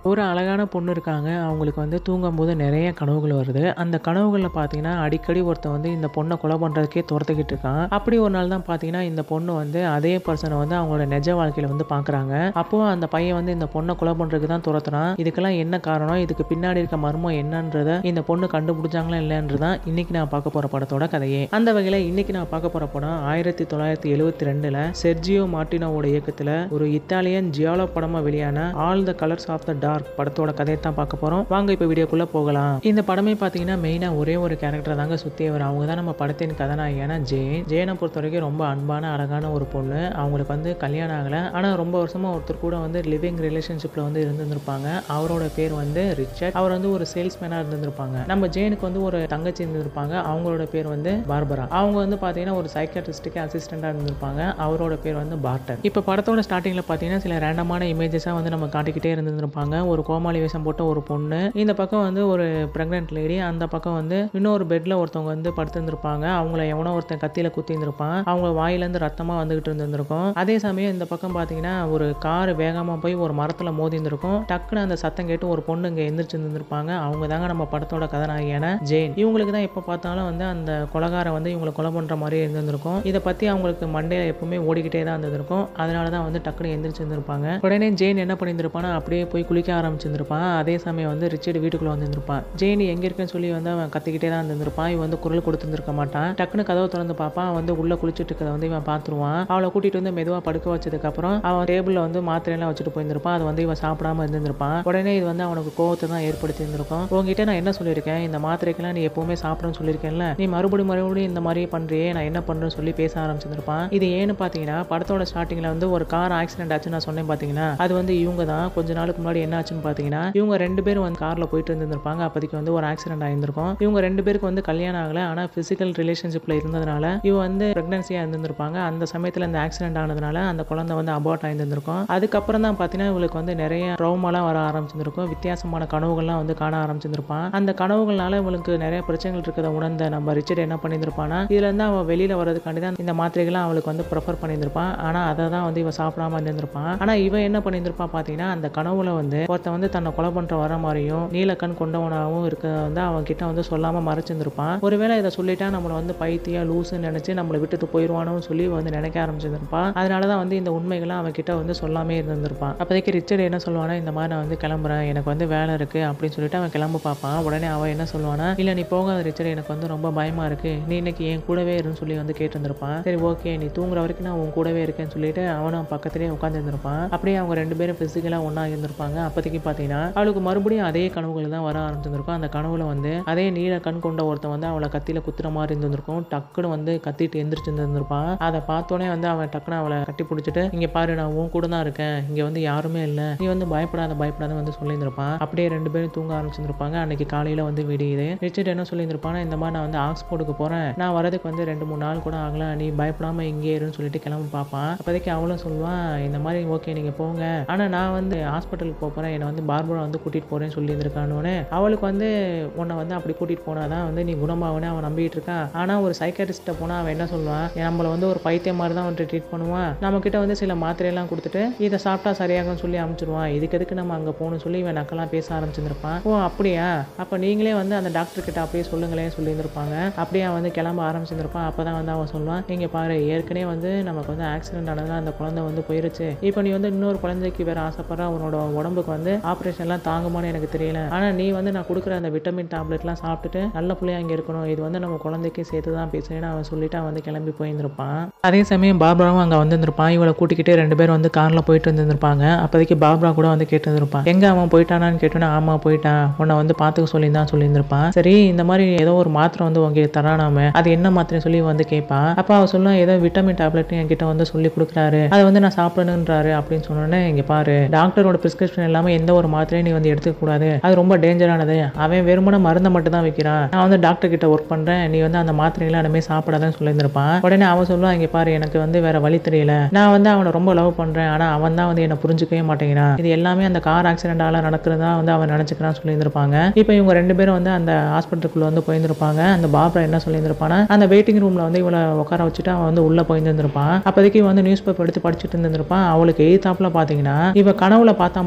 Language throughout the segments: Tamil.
ஒரு அழகான பொண்ணு இருக்காங்க அவங்களுக்கு வந்து தூங்கும்போது நிறைய கனவுகள் வருது அந்த கனவுகளில் பார்த்தீங்கன்னா அடிக்கடி ஒருத்தன் வந்து இந்த பொண்ணை கொலை பண்ணுறதுக்கே துரத்துக்கிட்டு இருக்கான் அப்படி ஒரு நாள் தான் பார்த்தீங்கன்னா இந்த பொண்ணு வந்து அதே பர்சனை வந்து அவங்களோட நிஜ வாழ்க்கையில் வந்து பார்க்குறாங்க அப்போ அந்த பையன் வந்து இந்த பொண்ணை கொலை பண்ணுறதுக்கு தான் துரத்துறான் இதுக்கெல்லாம் என்ன காரணம் இதுக்கு பின்னாடி இருக்க மர்மம் என்னன்றத இந்த பொண்ணு கண்டுபிடிச்சாங்களா இல்லைன்றதான் இன்னைக்கு நான் பார்க்க போகிற படத்தோட கதையே அந்த வகையில் இன்னைக்கு நான் பார்க்க போகிற படம் ஆயிரத்தி தொள்ளாயிரத்தி எழுவத்தி ரெண்டில் செர்ஜியோ மார்டினோவோட இயக்கத்தில் ஒரு இத்தாலியன் ஜியாலோ படமாக வெளியான all the colours of the dark படத்தோட கதையை தான் பார்க்க போகிறோம் வாங்க இப்போ வீடியோக்குள்ளே போகலாம் இந்த படமே பார்த்தீங்கன்னா மெயினாக ஒரே ஒரு கேரக்டர் தாங்க சுற்றி வரும் அவங்க தான் நம்ம படத்தின் கதாநாயகியான ஜெயின் ஜெயனை பொறுத்த வரைக்கும் ரொம்ப அன்பான அழகான ஒரு பொண்ணு அவங்களுக்கு வந்து கல்யாணம் ஆகலை ஆனால் ரொம்ப வருஷமாக ஒருத்தர் கூட வந்து லிவிங் ரிலேஷன்ஷிப்பில் வந்து இருந்திருப்பாங்க அவரோட பேர் வந்து ரிச்சர்ட் அவர் வந்து ஒரு சேல்ஸ்மேனாக இருந்திருப்பாங்க நம்ம ஜெயினுக்கு வந்து ஒரு தங்கச்சி இருந்திருப்பாங்க அவங்களோட பேர் வந்து பார்பரா அவங்க வந்து பார்த்தீங்கன்னா ஒரு சைக்காட்ரிஸ்டுக்கு அசிஸ்டண்டாக இருந்திருப்பாங்க அவரோட பேர் வந்து பார்ட்டர் இப்போ படத்தோட ஸ்டார்டிங்கில் பார்த்தீங்கன்னா சில ரேண்டமான இமேஜஸாக வந்து நம்ம காட்டிக்கிட்டே இருந்திருப்பாங்க ஒரு கோமாளி வேஷம் போட்ட ஒரு பொண்ணு இந்த பக்கம் வந்து ஒரு ப்ரெக்னென்ட் லேடி அந்த பக்கம் வந்து இன்னொரு பெட்டில் ஒருத்தவங்க வந்து படுத்திருந்திருப்பாங்க அவங்கள எவனோ ஒருத்தன் கத்தியில் குத்தி இருந்திருப்பான் அவங்க வாயிலேருந்து ரத்தமாக வந்துகிட்டு இருந்திருக்கும் அதே சமயம் இந்த பக்கம் பார்த்தீங்கன்னா ஒரு கார் வேகமாக போய் ஒரு மரத்தில் மோதி இருந்திருக்கும் டக்குன்னு அந்த சத்தம் கேட்டு ஒரு பொண்ணு இங்கே எந்திரிச்சு இருந்திருப்பாங்க அவங்க தாங்க நம்ம படத்தோட கதாநாயகியான ஜெயின் இவங்களுக்கு தான் எப்போ பார்த்தாலும் வந்து அந்த கொலகாரம் வந்து இவங்களை கொலை பண்ணுற மாதிரி இருந்திருக்கும் இதை பற்றி அவங்களுக்கு மண்டையில் எப்பவுமே ஓடிக்கிட்டே தான் இருந்திருக்கும் அதனால தான் வந்து டக்குன்னு எந்திரிச்சு இருந்திருப்பாங்க உடனே ஜெயின் என்ன பண்ணியிருந்திருப்பானா அப்படியே போய் குளிக்க ஆரம்பிச்சிருந்திருப்பான் அதே சமயம் வந்து ரிச்சர்டு வீட்டுக்குள்ளே வந்திருந்திருப்பான் ஜெயின் எங்கே இருக்குன்னு சொல்லி வந்து அவன் கத்திக்கிட்டே தான் இருந்திருப்பான் இவன் வந்து குரல் கொடுத்துருக்க மாட்டான் டக்குன்னு கதவை திறந்து பார்ப்பான் அவன் வந்து உள்ள குளிச்சுட்டு இருக்கிறத வந்து இவன் பார்த்துருவான் அவளை கூட்டிட்டு வந்து மெதுவாக படுக்க வச்சதுக்கப்புறம் அவன் டேபிளில் வந்து மாத்திரையெல்லாம் வச்சுட்டு போயிருந்திருப்பான் அது வந்து இவன் சாப்பிடாம இருந்திருப்பான் உடனே இது வந்து அவனுக்கு கோவத்தை தான் ஏற்படுத்தி இருந்திருக்கும் உங்ககிட்ட நான் என்ன சொல்லியிருக்கேன் இந்த மாத்திரைக்கெல்லாம் நீ எப்பவுமே சாப்பிடணும்னு சொல்லியிருக்கேன்ல நீ மறுபடியும் மறுபடியும் இந்த மாதிரி பண்றியே நான் என்ன பண்றேன்னு சொல்லி பேச ஆரம்பிச்சிருப்பான் இது ஏன்னு பார்த்தீங்கன்னா படத்தோட ஸ்டார்டிங்ல வந்து ஒரு கார் ஆக்சிடென்ட் ஆச்சு நான் சொன்னேன் பார்த்தீங்கன்னா அது வந்து இவங்க தான் கொஞ்ச நாளுக்கு முன்னாடி என்ன ஆச்சுன்னு பார்த்தீங்கன்னா இவங்க ரெண்டு பேரும் வந்து கார்ல போயிட்டு இருந்திருப்பாங்க அப்போதைக்கு வந்து ஒரு ஆக்சிடென்ட் ஆயிருந்திருக்கும் இவங்க ரெண்டு பேருக்கு வந்து கல்யாணம் ஆகல ஆனால் பிசிக்கல் ரிலேஷன்ஷிப்ல இருந்ததுனால இவ வந்து பிரெக்னன்சியாக இருந்திருப்பாங்க அந்த சமயத்தில் இந்த ஆக்சிடென்ட் ஆனதுனால அந்த குழந்தை வந்து அபார்ட் ஆயிருந்திருக்கும் அதுக்கப்புறம் தான் பார்த்தீங்கன்னா இவங்களுக்கு வந்து நிறைய ட்ரௌமாலாம் வர ஆரம்பிச்சிருக்கும் வித்தியாசமான கனவுகள்லாம் வந்து காண ஆரம்பிச்சிருப்பான் அந்த கனவுகள்னால இவங்களுக்கு நிறைய பிரச்சனைகள் இருக்கிறத உணர்ந்த நம்ம ரிச்சர்ட் என்ன பண்ணியிருந்திருப்பானா இதுல இருந்து அவன் வெளியில வர்றதுக்காண்டி தான் இந்த மாத்திரைகள்லாம் அவளுக்கு வந்து ப்ரிஃபர் பண்ணியிருந்திருப்பான் ஆனால் அதை தான் வந்து இவன் சாப்பிடாம இருந்திருப்பான் ஆனால் இவன் என்ன பண்ணியிருந்திருப்பான் பார்த்தீங்கன்னா அந்த கனவுல வந்து ஒருத்தன் வந்து தன்னை கொலை பண்ற வர மாதிரியும் நீலக்கண் கொண்டவனாகவும் இருக்கிறத வந்து அவன் கிட்ட வந்து சொல்லாம மறைச்சிருந்திருப்பான் ஒருவேளை இதை சொல்லிட்டா நம்மளை வந்து பைத்தியா லூசுன்னு நினைச்சு நம்மளை விட்டுட்டு போயிடுவானு சொல்லி வந்து நினைக்க ஆரம்பிச்சிருந்திருப்பான் அதனால தான் வந்து இந்த உண்மைகளை அவன் கிட்ட வந்து சொல்லாமே இருந்திருப்பான் அப்போதைக்கு ரிச்சர்ட் என்ன சொல்லுவானா இந்த மாதிரி நான் வந்து கிளம்புறேன் எனக்கு வந்து வேலை இருக்கு அப்படின்னு சொல்லிட்டு அவன் கிளம்ப பார்ப்பான் உடனே அவன் என்ன சொல்லுவானா இல்லை நீ போகாத ரிச்சர்ட் எனக்கு வந்து ரொம்ப பயமா இருக்கு நீ இன்னைக்கு என் கூடவே இருன்னு சொல்லி வந்து கேட்டிருந்திருப்பான் சரி ஓகே நீ தூங்குற வரைக்கும் நான் உன் கூடவே இருக்கேன்னு சொல்லிட்டு அவனும் பக்கத்துலேயே உட்காந்துருந்திருப்பான் அப்படியே அவங்க ரெண்டு பேரும் பிசிக்கலாக ஒன்றா இருந்திருப்பாங்க அப்போதைக்கு பார்த்தீங்கன்னா அவளுக்கு மறுபடியும் அதே கனவுகள் தான் வர ஆரம்பிச்சிருந்திருக்கும் அந்த கனவுல வந்து அதே நீல கண் கொண்ட ஒருத்தன் வந்து அவளை கத்தியில குத்துற மாதிரி இருந்திருக்கும் டக்குன்னு வந்து கத்திட்டு எந்திரிச்சு இருந்திருப்பான் அதை பார்த்தோன்னே வந்து அவன் டக்குன்னு அவளை கட்டி பிடிச்சிட்டு இங்க பாரு நான் உன் கூட தான் இருக்கேன் இங்க வந்து யாருமே இல்லை நீ வந்து பயப்படாத பயப்படாத வந்து சொல்லியிருந்திருப்பான் அப்படியே ரெண்டு பேரும் தூங்க ஆரம்பிச்சிருந்திருப்பாங்க அன்னைக்கு காலையில வந்து விடியுது ரிச்சர்ட் என்ன சொல்லியிருந்திருப்பானா இந்த மாதிரி நான் வந்து ஆக்ஸ்போர்டுக்கு போறேன் நான் வரதுக்கு வந்து ரெண்டு மூணு நாள் கூட ஆகல நீ பயப்படாம இங்கே இருன்னு சொல்லிட்டு கிளம்பி பார்ப்பான் அப்போதைக்கு அவளும் சொல்லுவான் இந்த மாதிரி ஓகே நீங்க போங்க ஆனா நான் வந்து ஹாஸ்பிட்டலுக்கு போக போறேன் என்னை வந்து பார்பரா வந்து கூட்டிட்டு போறேன்னு சொல்லியிருந்திருக்கானோன்னு அவளுக்கு வந்து உன்னை வந்து அப்படி கூட்டிட்டு போனாதான் வந்து நீ குணமாவனே அவன் நம்பிட்டு இருக்கான் ஆனா ஒரு சைக்காட்டிஸ்ட்டை போனா அவன் என்ன சொல்லுவான் நம்மள வந்து ஒரு பைத்தியம் மாதிரி தான் வந்துட்டு ட்ரீட் பண்ணுவான் நம்ம கிட்ட வந்து சில மாத்திரையெல்லாம் கொடுத்துட்டு இதை சாப்பிட்டா சரியாகும்னு சொல்லி அனுப்பிச்சிடுவான் இதுக்கு எதுக்கு நம்ம அங்க போகணும்னு சொல்லி இவன் நக்கெல்லாம் பேச ஆரம்பிச்சிருப்பான் ஓ அப்படியா அப்ப நீங்களே வந்து அந்த டாக்டர் கிட்ட அப்படியே சொல்லுங்களேன் சொல்லியிருந்திருப்பாங்க அப்படியே அவன் வந்து கிளம்ப ஆரம்பிச்சிருப்பான் அப்பதான் வந்து அவன் சொல்லுவான் நீங்க பாரு ஏற்கனவே வந்து நமக்கு வந்து ஆக்சிடென்ட் ஆனதுனால அந்த குழந்தை வந்து போயிருச்சு இப்போ நீ வந்து இன்னொரு குழந்தைக்கு வேற ஆசைப்படுற அவனோட உடம்புக்கு வந்து ஆப்ரேஷன்லாம் தாங்குமான்னு எனக்கு தெரியல ஆனா நீ வந்து நான் கொடுக்குற அந்த விட்டமின் டேப்லெட்லாம் சாப்பிட்டுட்டு நல்ல பிள்ளையா இங்க இருக்கணும் இது வந்து நம்ம குழந்தைக்கு சேர்த்து தான் பேசுறேன்னு அவன் சொல்லிட்டு அவன் வந்து கிளம்பி போயிருந்திருப்பான் அதே சமயம் பாப்ராவும் அங்க வந்திருந்திருப்பான் இவளை கூட்டிக்கிட்டே ரெண்டு பேரும் வந்து கார்ல போயிட்டு இருந்திருப்பாங்க அப்போதைக்கு பாப்ரா கூட வந்து கேட்டு இருந்திருப்பான் எங்க அவன் போயிட்டானான்னு கேட்டோன்னா ஆமா போயிட்டான் உன்னை வந்து பாத்துக்க சொல்லி தான் சொல்லியிருந்திருப்பான் சரி இந்த மாதிரி ஏதோ ஒரு மாத்திரை வந்து உங்களுக்கு தரானாம அது என்ன மாத்திரை சொல்லி வந்து கேட்பான் அப்ப அவ சொல்லும் ஏதோ விட்டமின் டேப்லெட் என்கிட்ட வந்து சொல்லி கொடுக்குறாரு அதை வந்து நான் சாப்பிடணுன்றாரு அப்படின்னு சொன்னோன்னே இங்க பாரு டாக்டரோட பிரிஸ்கிரிப்ஷன் இல்லாம எந்த ஒரு மாத்திரையும் நீ வந்து எடுத்துக்க கூடாது அது ரொம்ப டேஞ்சரானது அவன் வெறுமன மருந்தை மட்டும் தான் வைக்கிறான் நான் வந்து டாக்டர் கிட்ட ஒர்க் பண்றேன் நீ வந்து அந்த மாத்திரைகளை இனிமே சாப்பிடாதன்னு சொல்லியிருந்திருப்பான் உடனே அவன் சொல்லுவான் இங்க பாரு எனக்கு வந்து வேற வழி தெரியல நான் வந்து அவனை ரொம்ப லவ் பண்றேன் ஆனா அவன் தான் வந்து என்ன புரிஞ்சுக்கவே மாட்டேங்கிறான் இது எல்லாமே அந்த கார் ஆக்சிடென்டால நடக்கிறதா வந்து அவன் நினைச்சுக்கிறான் சொல்லியிருந்திருப்பாங்க இப்போ இவங்க ரெண்டு பேரும் வந்து அந்த ஹாஸ்பிட்டலுக்குள்ள வந்து போயிருந்திருப்பாங்க அந்த பாப்ரா என்ன சொல்லியிருந்திருப்பானா அந்த வெயிட்டிங் ரூம்ல வந்து இவளை உட்கார வச்சுட்டு அவன் வந்து உள்ள போயிருந்திருப்பான் அப்போதைக்கு வந்து நியூஸ் பேப்பர் எடுத்து படிச்சுட்டு இருந்திருப்பான் அவளுக்கு எய்தாப்புல பாத்தீங்கன்னா இவ கனவுல பார்த்தா பாத்தீங்கன்னா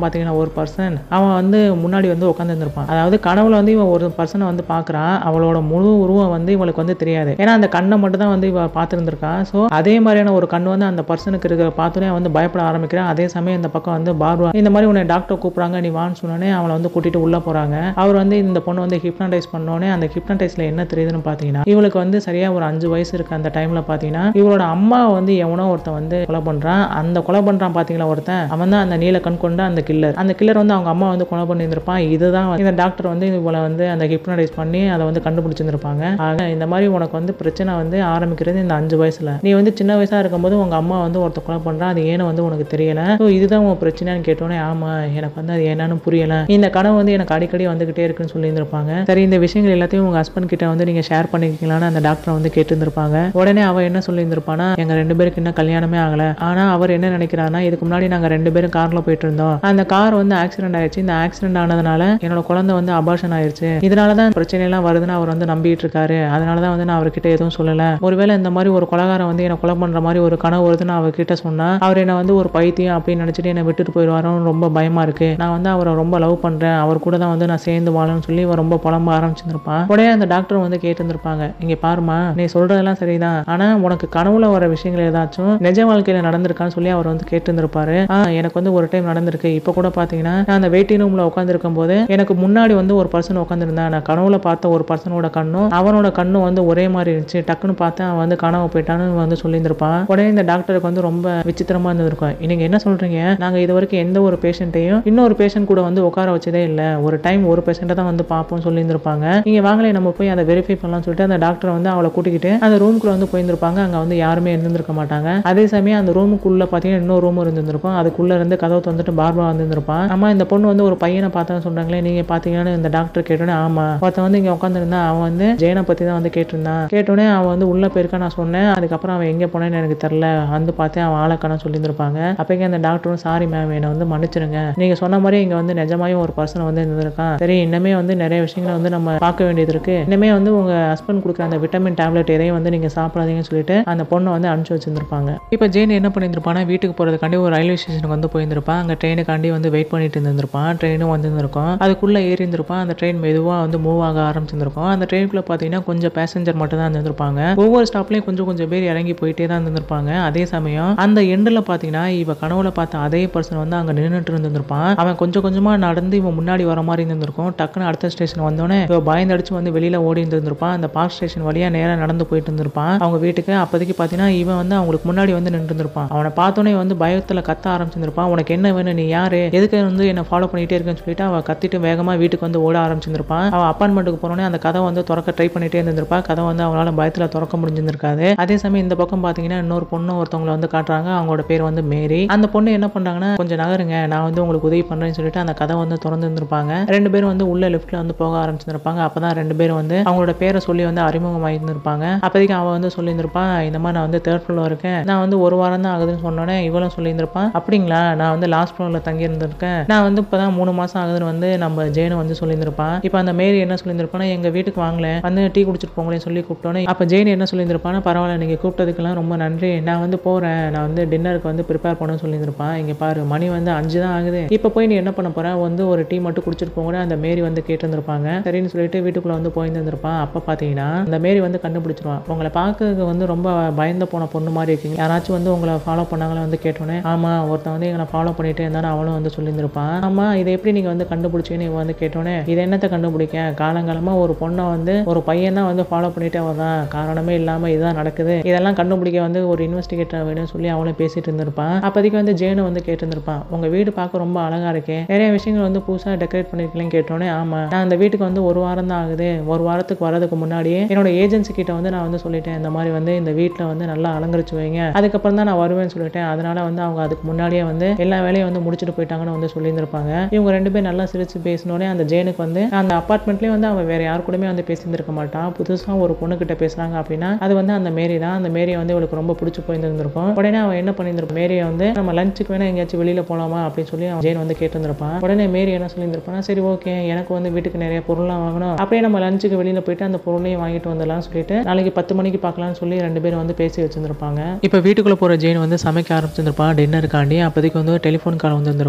ஒரு பர்சன் அவன் வந்து முன்னாடி வந்து உட்காந்துருப்பான் அதாவது கனவுல வந்து இவன் ஒரு பர்சனை வந்து பார்க்கறான் அவளோட முழு உருவம் வந்து இவளுக்கு வந்து தெரியாது ஏன்னா அந்த கண்ணை மட்டும் தான் வந்து இவ பார்த்துருந்துருக்கான் ஸோ அதே மாதிரியான ஒரு கண் வந்து அந்த பர்சனுக்கு இருக்கிற பார்த்தோன்னே வந்து பயப்பட ஆரம்பிக்கிறான் அதே சமயம் இந்த பக்கம் வந்து பார்வா இந்த மாதிரி உன்னை டாக்டர் கூப்பிடுறாங்க நீ வான்னு சொன்னோடனே அவளை வந்து கூட்டிட்டு உள்ள போறாங்க அவர் வந்து இந்த பொண்ணு வந்து ஹிப்னடைஸ் பண்ணோடனே அந்த ஹிப்னடைஸ்ல என்ன தெரியுதுன்னு பார்த்தீங்கன்னா இவளுக்கு வந்து சரியா ஒரு அஞ்சு வயசு இருக்கு அந்த டைம்ல பார்த்தீங்கன்னா இவளோட அம்மா வந்து எவனோ ஒருத்தன் வந்து கொலை பண்றான் அந்த கொலை பண்றான் பாத்தீங்களா ஒருத்தன் அவன் தான் அந்த நீல கண் கொண்ட அந்த கில்லர் அந்த கில்லர் வந்து அவங்க அம்மா வந்து கொலை பண்ணியிருந்திருப்பான் இதுதான் இந்த டாக்டர் வந்து இவளை வந்து அந்த ஹிப்னடைஸ் பண்ணி அதை வந்து கண்டுபிடிச்சிருந்திருப்பாங்க ஆக இந்த மாதிரி உனக்கு வந்து பிரச்சனை வந்து ஆரம்பிக்கிறது இந்த அஞ்சு வயசுல நீ வந்து சின்ன வயசா இருக்கும்போது உங்க அம்மா வந்து ஒருத்த கொலை பண்றான் அது ஏன்னு வந்து உனக்கு தெரியல ஸோ இதுதான் உன் பிரச்சனைன்னு கேட்டோன்னே ஆமா எனக்கு வந்து அது என்னன்னு புரியல இந்த கனவு வந்து எனக்கு அடிக்கடி வந்துகிட்டே இருக்குன்னு சொல்லியிருந்திருப்பாங்க சரி இந்த விஷயங்கள் எல்லாத்தையும் உங்க ஹஸ்பண்ட் கிட்ட வந்து நீங்க ஷேர் பண்ணிக்கலாம்னு அந்த டாக்டர் வந்து கேட்டிருந்திருப்பாங்க உடனே அவ என்ன சொல்லியிருந்திருப்பானா எங்க ரெண்டு பேருக்கு இன்னும் கல்யாணமே ஆகல ஆனா அவர் என்ன நினைக்கிறாருன்னா இதுக்கு முன்னாடி நாங்க ரெண்டு பேரும் கார்ல போயிட்டு இருந்தோம் அந்த கார் வந்து ஆக்சிடென்ட் ஆயிடுச்சு இந்த ஆக்சிடென்ட் ஆனதுனால என்னோட குழந்தை வந்து அபார்ஷன் ஆயிடுச்சு இதனாலதான் பிரச்சனை எல்லாம் வருதுன்னு அவர் வந்து நம்பிட்டு இருக்காரு அதனாலதான் வந்து நான் அவர்கிட்ட எதுவும் சொல்லல ஒருவேளை இந்த மாதிரி ஒரு கொலகாரம் வந்து என்ன கொலை பண்ற மாதிரி ஒரு கனவு வருதுன்னு அவர்கிட்ட சொன்னா அவர் என்ன வந்து ஒரு பைத்தியம் அப்படின்னு நினைச்சிட்டு என்னை விட்டுட்டு போயிடுவாரோன்னு ரொம்ப பயமா இருக்கு நான் வந்து அவரை ரொம்ப லவ் பண்றேன் அவர் கூட தான் வந்து நான் சேர்ந்து வாழணும்னு சொல்லி இவன் ரொம்ப புலம்ப ஆரம்பிச்சிருப்பான் உடனே அந்த டாக்டர் வந்து கேட்டிருந்திருப்பாங்க இங்க பாருமா நீ சொல்றதெல்லாம் சரிதான் ஆனா உனக்கு கனவுல வர விஷயங்கள் ஏதாச்சும் நிஜ வாழ்க்கையில நடந்திருக்கான்னு சொல்லி அவர் வந்து கேட்டிருந்திருப்பாரு ஆ எனக்கு வந்து ஒரு டைம் நடந்திருக்கு இப்ப கூட பாத்தீங்கன்னா நான் அந்த வெயிட்டிங் ரூம்ல உட்காந்துருக்கும் போது எனக்கு முன்னாடி வந்து ஒரு பர்சன் உட்காந்துருந்தேன் நான் கனவுல பார்த்த ஒரு பர்சனோட கண்ணும் அவனோட கண்ணும் வந்து ஒரே மாதிரி இருந்துச்சு டக்குன்னு பார்த்தேன் அவன் வந்து காணாம போயிட்டான்னு வந்து சொல்லியிருந்திருப்பான் உடனே இந்த டாக்டருக்கு வந்து ரொம்ப விசித்திரமா இருந்திருக்கும் நீங்க என்ன சொல்றீங்க நாங்க இது வரைக்கும் எந்த ஒரு பேஷண்ட்டையும் இன்னொரு பேஷண்ட் கூட வந்து உட்கார வச்சதே இல்ல ஒரு டைம் ஒரு பேஷண்ட்டை தான் வந்து பார்ப்போம் சொல்லியிருந்திருப்பாங்க நீங்க வாங்களே நம்ம போய் அதை வெரிஃபை பண்ணலாம்னு சொல்லிட்டு அந்த டாக்டர் வந்து அவளை கூட்டிக்கிட்டு அந்த ரூம்குள்ள வந்து போயிருந்திருப்பாங்க அங்க வந்து யாருமே இருந்திருக்க மாட்டாங்க அதே சமயம் அந்த ரூமுக்குள்ள பாத்தீங்கன்னா இன்னொரு ரூம் இருந்திருக்கும் அதுக்குள்ள இருந்து கதவு திறந்துட்டு பார்பா வந்திருந்திருப்பான் ஆமா இந்த பொண்ணு வந்து ஒரு பையனை பார்த்தான்னு சொல்றாங்களே நீங்க பாத்தீங்கன்னு இந்த டாக்டர் கேட்டோன்னே ஆமா ஒருத்தன் வந்து இங்க உட்காந்துருந்தா அவன் வந்து ஜெயனை பத்தி தான் வந்து கேட்டிருந்தான் கேட்டோன்னே அவன் வந்து உள்ள போயிருக்கா நான் சொன்னேன் அதுக்கப்புறம் அவன் எங்க போனேன்னு எனக்கு தெரியல வந்து பார்த்தேன் அவன் ஆளக்கான சொல்லியிருந்திருப்பாங்க அப்போங்க அந்த டாக்டரும் சாரி மேம் என்னை வந்து மன்னிச்சிருங்க நீங்க சொன்ன மாதிரி இங்க வந்து நிஜமாயும் ஒரு பர்சன் வந்து இருந்திருக்கான் சரி இன்னமே வந்து நிறைய விஷயங்களை வந்து நம்ம பார்க்க வேண்டியது இருக்கு இனிமே வந்து உங்க ஹஸ்பண்ட் கொடுக்குற அந்த விட்டமின் டேப்லெட் எதையும் வந்து நீங்க சாப்பிடாதீங்கன்னு சொல்லிட்டு அந்த பொண்ணை வந்து அனுப்பிச்சு வச்சிருந்திருப்பாங்க இப்போ ஜெயின் என்ன பண்ணியிருந்திருப்பானா வீட்டுக்கு போறதுக்காண்டி ஒரு ரயில்வே ஸ்டேஷனுக்கு வந்து போயிருந்திருப்பான் அங்க ட்ரெயினுக்காண்டி வந்து வெயிட் பண்ணிட்டு இருந்திருப்பான் ட்ரெயினும் வந்திருந்திருக்கும் அதுக்குள்ள ஏறி இருந்திருப்பான் அந்த ட்ரெயின் மெதுவா வந்து மூவ் ஆக ஆரம்பிச்சிருந்திருக்கும் அந்த ட்ரெயினுக்குள்ள பாத்தீங்கன்னா கொஞ்சம் பேசஞ்சர் மட்டும் தான் இருந்திருப்பாங்க ஒவ்வொரு ஸ்டாப்லயும் கொஞ்சம் கொஞ்சம் பேர் இறங்கி போயிட்டே தான் இருந்திருப்பாங்க அதே சமயம் அந்த எண்டில் பாத்தீங்கன்னா இவ கனவுல பார்த்த அதே பர்சன் வந்து அங்க நின்றுட்டு இருந்திருப்பான் அவன் கொஞ்சம் கொஞ்சமா நடந்து இவன் முன்னாடி வர மாதிரி இருந்திருக்கும் டக்குன்னு அடுத்த ஸ்டேஷன் வந்தோடனே இவ பயந்தடிச்சு வந்து வெளியில ஓடி இருந்திருப்பான் அந்த பார்க் ஸ்டேஷன் வழியா நேரா நடந்து போயிட்டு இருந்திருப்பான் அவங்க வீட்டுக்கு அப்போதைக்கு பாத்தீங்கன்னா இவன் வந்து அவங்களுக்கு முன்னாடி வந்து நின்று இருந்திருப்பான் அவனை பார்த்தோன்னே வந்து பயத்துல கத்த ஆரம்பிச்சிருப்பான் உனக்கு என்ன வேணும் நீ யாரு எதுக்கு வந்து என்ன ஃபாலோ பண்ணிட்டே இருக்கேன்னு சொல்லிட்டு அவன் கத்திட்டு வேகமா வீட்டுக்கு வந்து ஓட ஆரம்பிச்சிருப்பான் அவன் அப்பார்ட்மெண்ட்டுக்கு போனோடனே அந்த கதை வந்து திறக்க ட்ரை பண்ணிட்டே இருந்திருப்பா கதை வந்து அவனால பயத்துல திறக்க முடிஞ்சிருக்காது அதே சமயம் இந்த பக்கம் பாத்தீங்கன்னா இன்னொரு பொண்ணு ஒருத்தவங்களை வந்து காட்டுறாங்க அவங்களோட பேர் வந்து மேரி அந்த பொண்ணு என்ன பண்றாங்கன்னா கொஞ்சம் நகருங்க நான் வந்து உங்களுக்கு உதவி பண்றேன்னு சொல்லிட்டு அந்த கதை வந்து திறந்து இருந்திருப்பாங்க ரெண்டு பேரும் வந்து உள்ள லிஃப்ட்ல வந்து போக ஆரம்பிச்சிருப்பாங்க அப்பதான் ரெண்டு பேரும் வந்து அவங்களோட பேரை சொல்லி வந்து அறிமுகமாயிருந்திருப்பாங்க அப்போதைக்கு அவன் வந்து சொல்லியிருந்திருப்பான் இந்த மாதிரி நான் வந்து தேர்ட் ஃப்ளோர் இருக்கேன் நான் வந்து ஒரு வாரம் தான் ஆகுதுன்னு சொன்னோன்னே இவளும் சொல்லியிருந்திருப்பான் அப்படிங்களா நான் வந்து லாஸ்ட் ஃப்ளோர்ல தங்கி இருந்திருக்கேன் நான் வந்து இப்பதான் மூணு மாசம் ஆகுதுன்னு வந்து நம்ம ஜெயனு வந்து சொல்லியிருந்திருப்பான் இப்போ அந்த மேரி என்ன சொல்லியிருந்திருப்பானா எங்க வீட்டுக்கு வாங்கல வந்து டீ குடிச்சிட்டு போங்களேன்னு சொல்லி கூப்பிட்டோன்னே அப்ப ஜெயின் என்ன சொல்லியிருந்திருப்பானா பரவாயில்ல நீங்க கூப்பிட்டதுக்கெல்லாம் ரொம்ப நன்றி நான் வந்து போறேன் நான் வந்து டின்னருக்கு வந்து ப்ரிப்பேர் பண்ண சொல்லியிருந்திருப்பான் இங்க பாரு மணி வந்து அஞ்சு தான் ஆகுது இப்போ போய் நீ என்ன பண்ண போற வந்து ஒரு டீ மட்டும் குடிச்சிட்டு போங்க அந்த மேரி வந்து கேட்டிருந்திருப்பாங்க சரின்னு சொல்லிட்டு வீட்டுக்குள்ள வந்து போயிருந்திருப்பான் அப்ப பாத்தீங்கன்னா அந்த மேரி வந்து கண்டுபிடிச்சிருவான் உங்களை பார்க்கறதுக்கு வந்து ரொம்ப பயந்த போன பொண்ணு மாதிரி இருக்கீங்க யாராச்சும் வந்து உங்களை ஃபாலோ பண்ணாங்களா வந்து கேட்டோன்னே ஆமா ஒருத்தன் வந்து எங்களை ஃபாலோ பண்ணிட்டே இருந்தாலும் அவளும் வந்து சொல்லியிருந்திருப்பான் ஆமா இதை எப்படி நீங்க வந்து கண்டுபிடிச்சீங்கன்னு இவன் வந்து கேட்டோன்னே இது என்னத்தை கண்டுபிடிக்க காலங்காலமா ஒரு பொண்ணை வந்து ஒரு பையன் தான் வந்து ஃபாலோ பண்ணிட்டே வர்றான் காரணமே இல்லாம இதுதான் நடக்குது இதெல்லாம் கண்டுபிடிக்க வந்து ஒரு இன்வெஸ்டிகேட்டர் வேணும்னு சொல்லி அவளும் பேசிட்டு இருந்திருப்பான் அப்போதைக்கு வந்து ஜேனு வந்து கேட்டிருந்திருப்பான் உங்க வீடு பார்க்க ரொம்ப அழகா இருக்கே நிறைய விஷயங்கள் வந்து புதுசா டெக்கரேட் பண்ணிருக்கீங்கன்னு கேட்டோன்னே ஆமா நான் அந்த வீட்டுக்கு வந்து ஒரு வாரம் தான் ஆகுது ஒரு வாரத்துக்கு வரதுக்கு முன்னாடியே என்னோட ஏஜென்சி கிட்ட வந்து நான் வந்து சொல்லிட்டேன் இந்த மாதிரி வந்து இந்த வீட்டில் வந்து நல்லா அலங்கரிச்சு வைங்க அதுக்கப்புறம் தான் நான் வருவேன்னு சொல்லிட்டேன் அதனால வந்து அவங்க அதுக்கு முன்னாடியே வந்து எல்லா வேலையும் வந்து முடிச்சுட்டு போயிட்டாங்கன்னு வந்து சொல்லியிருந்திருப்பாங்க இவங்க ரெண்டு பேரும் நல்லா சிரிச்சு பேசினோடனே அந்த ஜேனுக்கு வந்து அந்த அப்பார்ட்மெண்ட்லேயே வந்து அவன் வேற யாரு கூடமே வந்து பேசியிருந்திருக்க மாட்டான் புதுசாக ஒரு பொண்ணு கிட்ட பேசுறாங்க அப்படின்னா அது வந்து அந்த மேரி தான் அந்த மேரியை வந்து இவளுக்கு ரொம்ப பிடிச்சி போயிருந்திருக்கும் உடனே அவன் என்ன பண்ணியிருந்திருப்பான் மேரியை வந்து நம்ம லஞ்சுக்கு வேணா எங்கேயாச்சும் வெளியில போலாமா அப்படின்னு சொல்லி அவன் ஜெயின் வந்து கேட்டிருந்திருப்பான் உடனே மேரி என்ன சொல்லியிருந்திருப்பான் சரி ஓகே எனக்கு வந்து வீட்டுக்கு நிறைய பொருள்லாம் வாங்கணும் அப்படியே நம்ம லஞ்சுக்கு வெளியில போயிட்டு அந்த பொருளையும் வாங்கிட்டு வந்துடலாம்னு சொல்லிட்டு நாளைக்கு பத்து மணிக்கு பார்க்கலாம்னு சொல்லி ரெண்டு பேரும் வந்து பேசி வச்சிருந்திருப்பாங்க இப்போ வீட்டுக்குள்ள போற ஜெயின் வந்து சமைக்க ஆரம்பிச்சிருந்திருப்பான் டின்னருக்காண்டி அப்போதைக்கு வந்து டெலிஃபோன் கால் வந்திருந்திருக்கும் அதை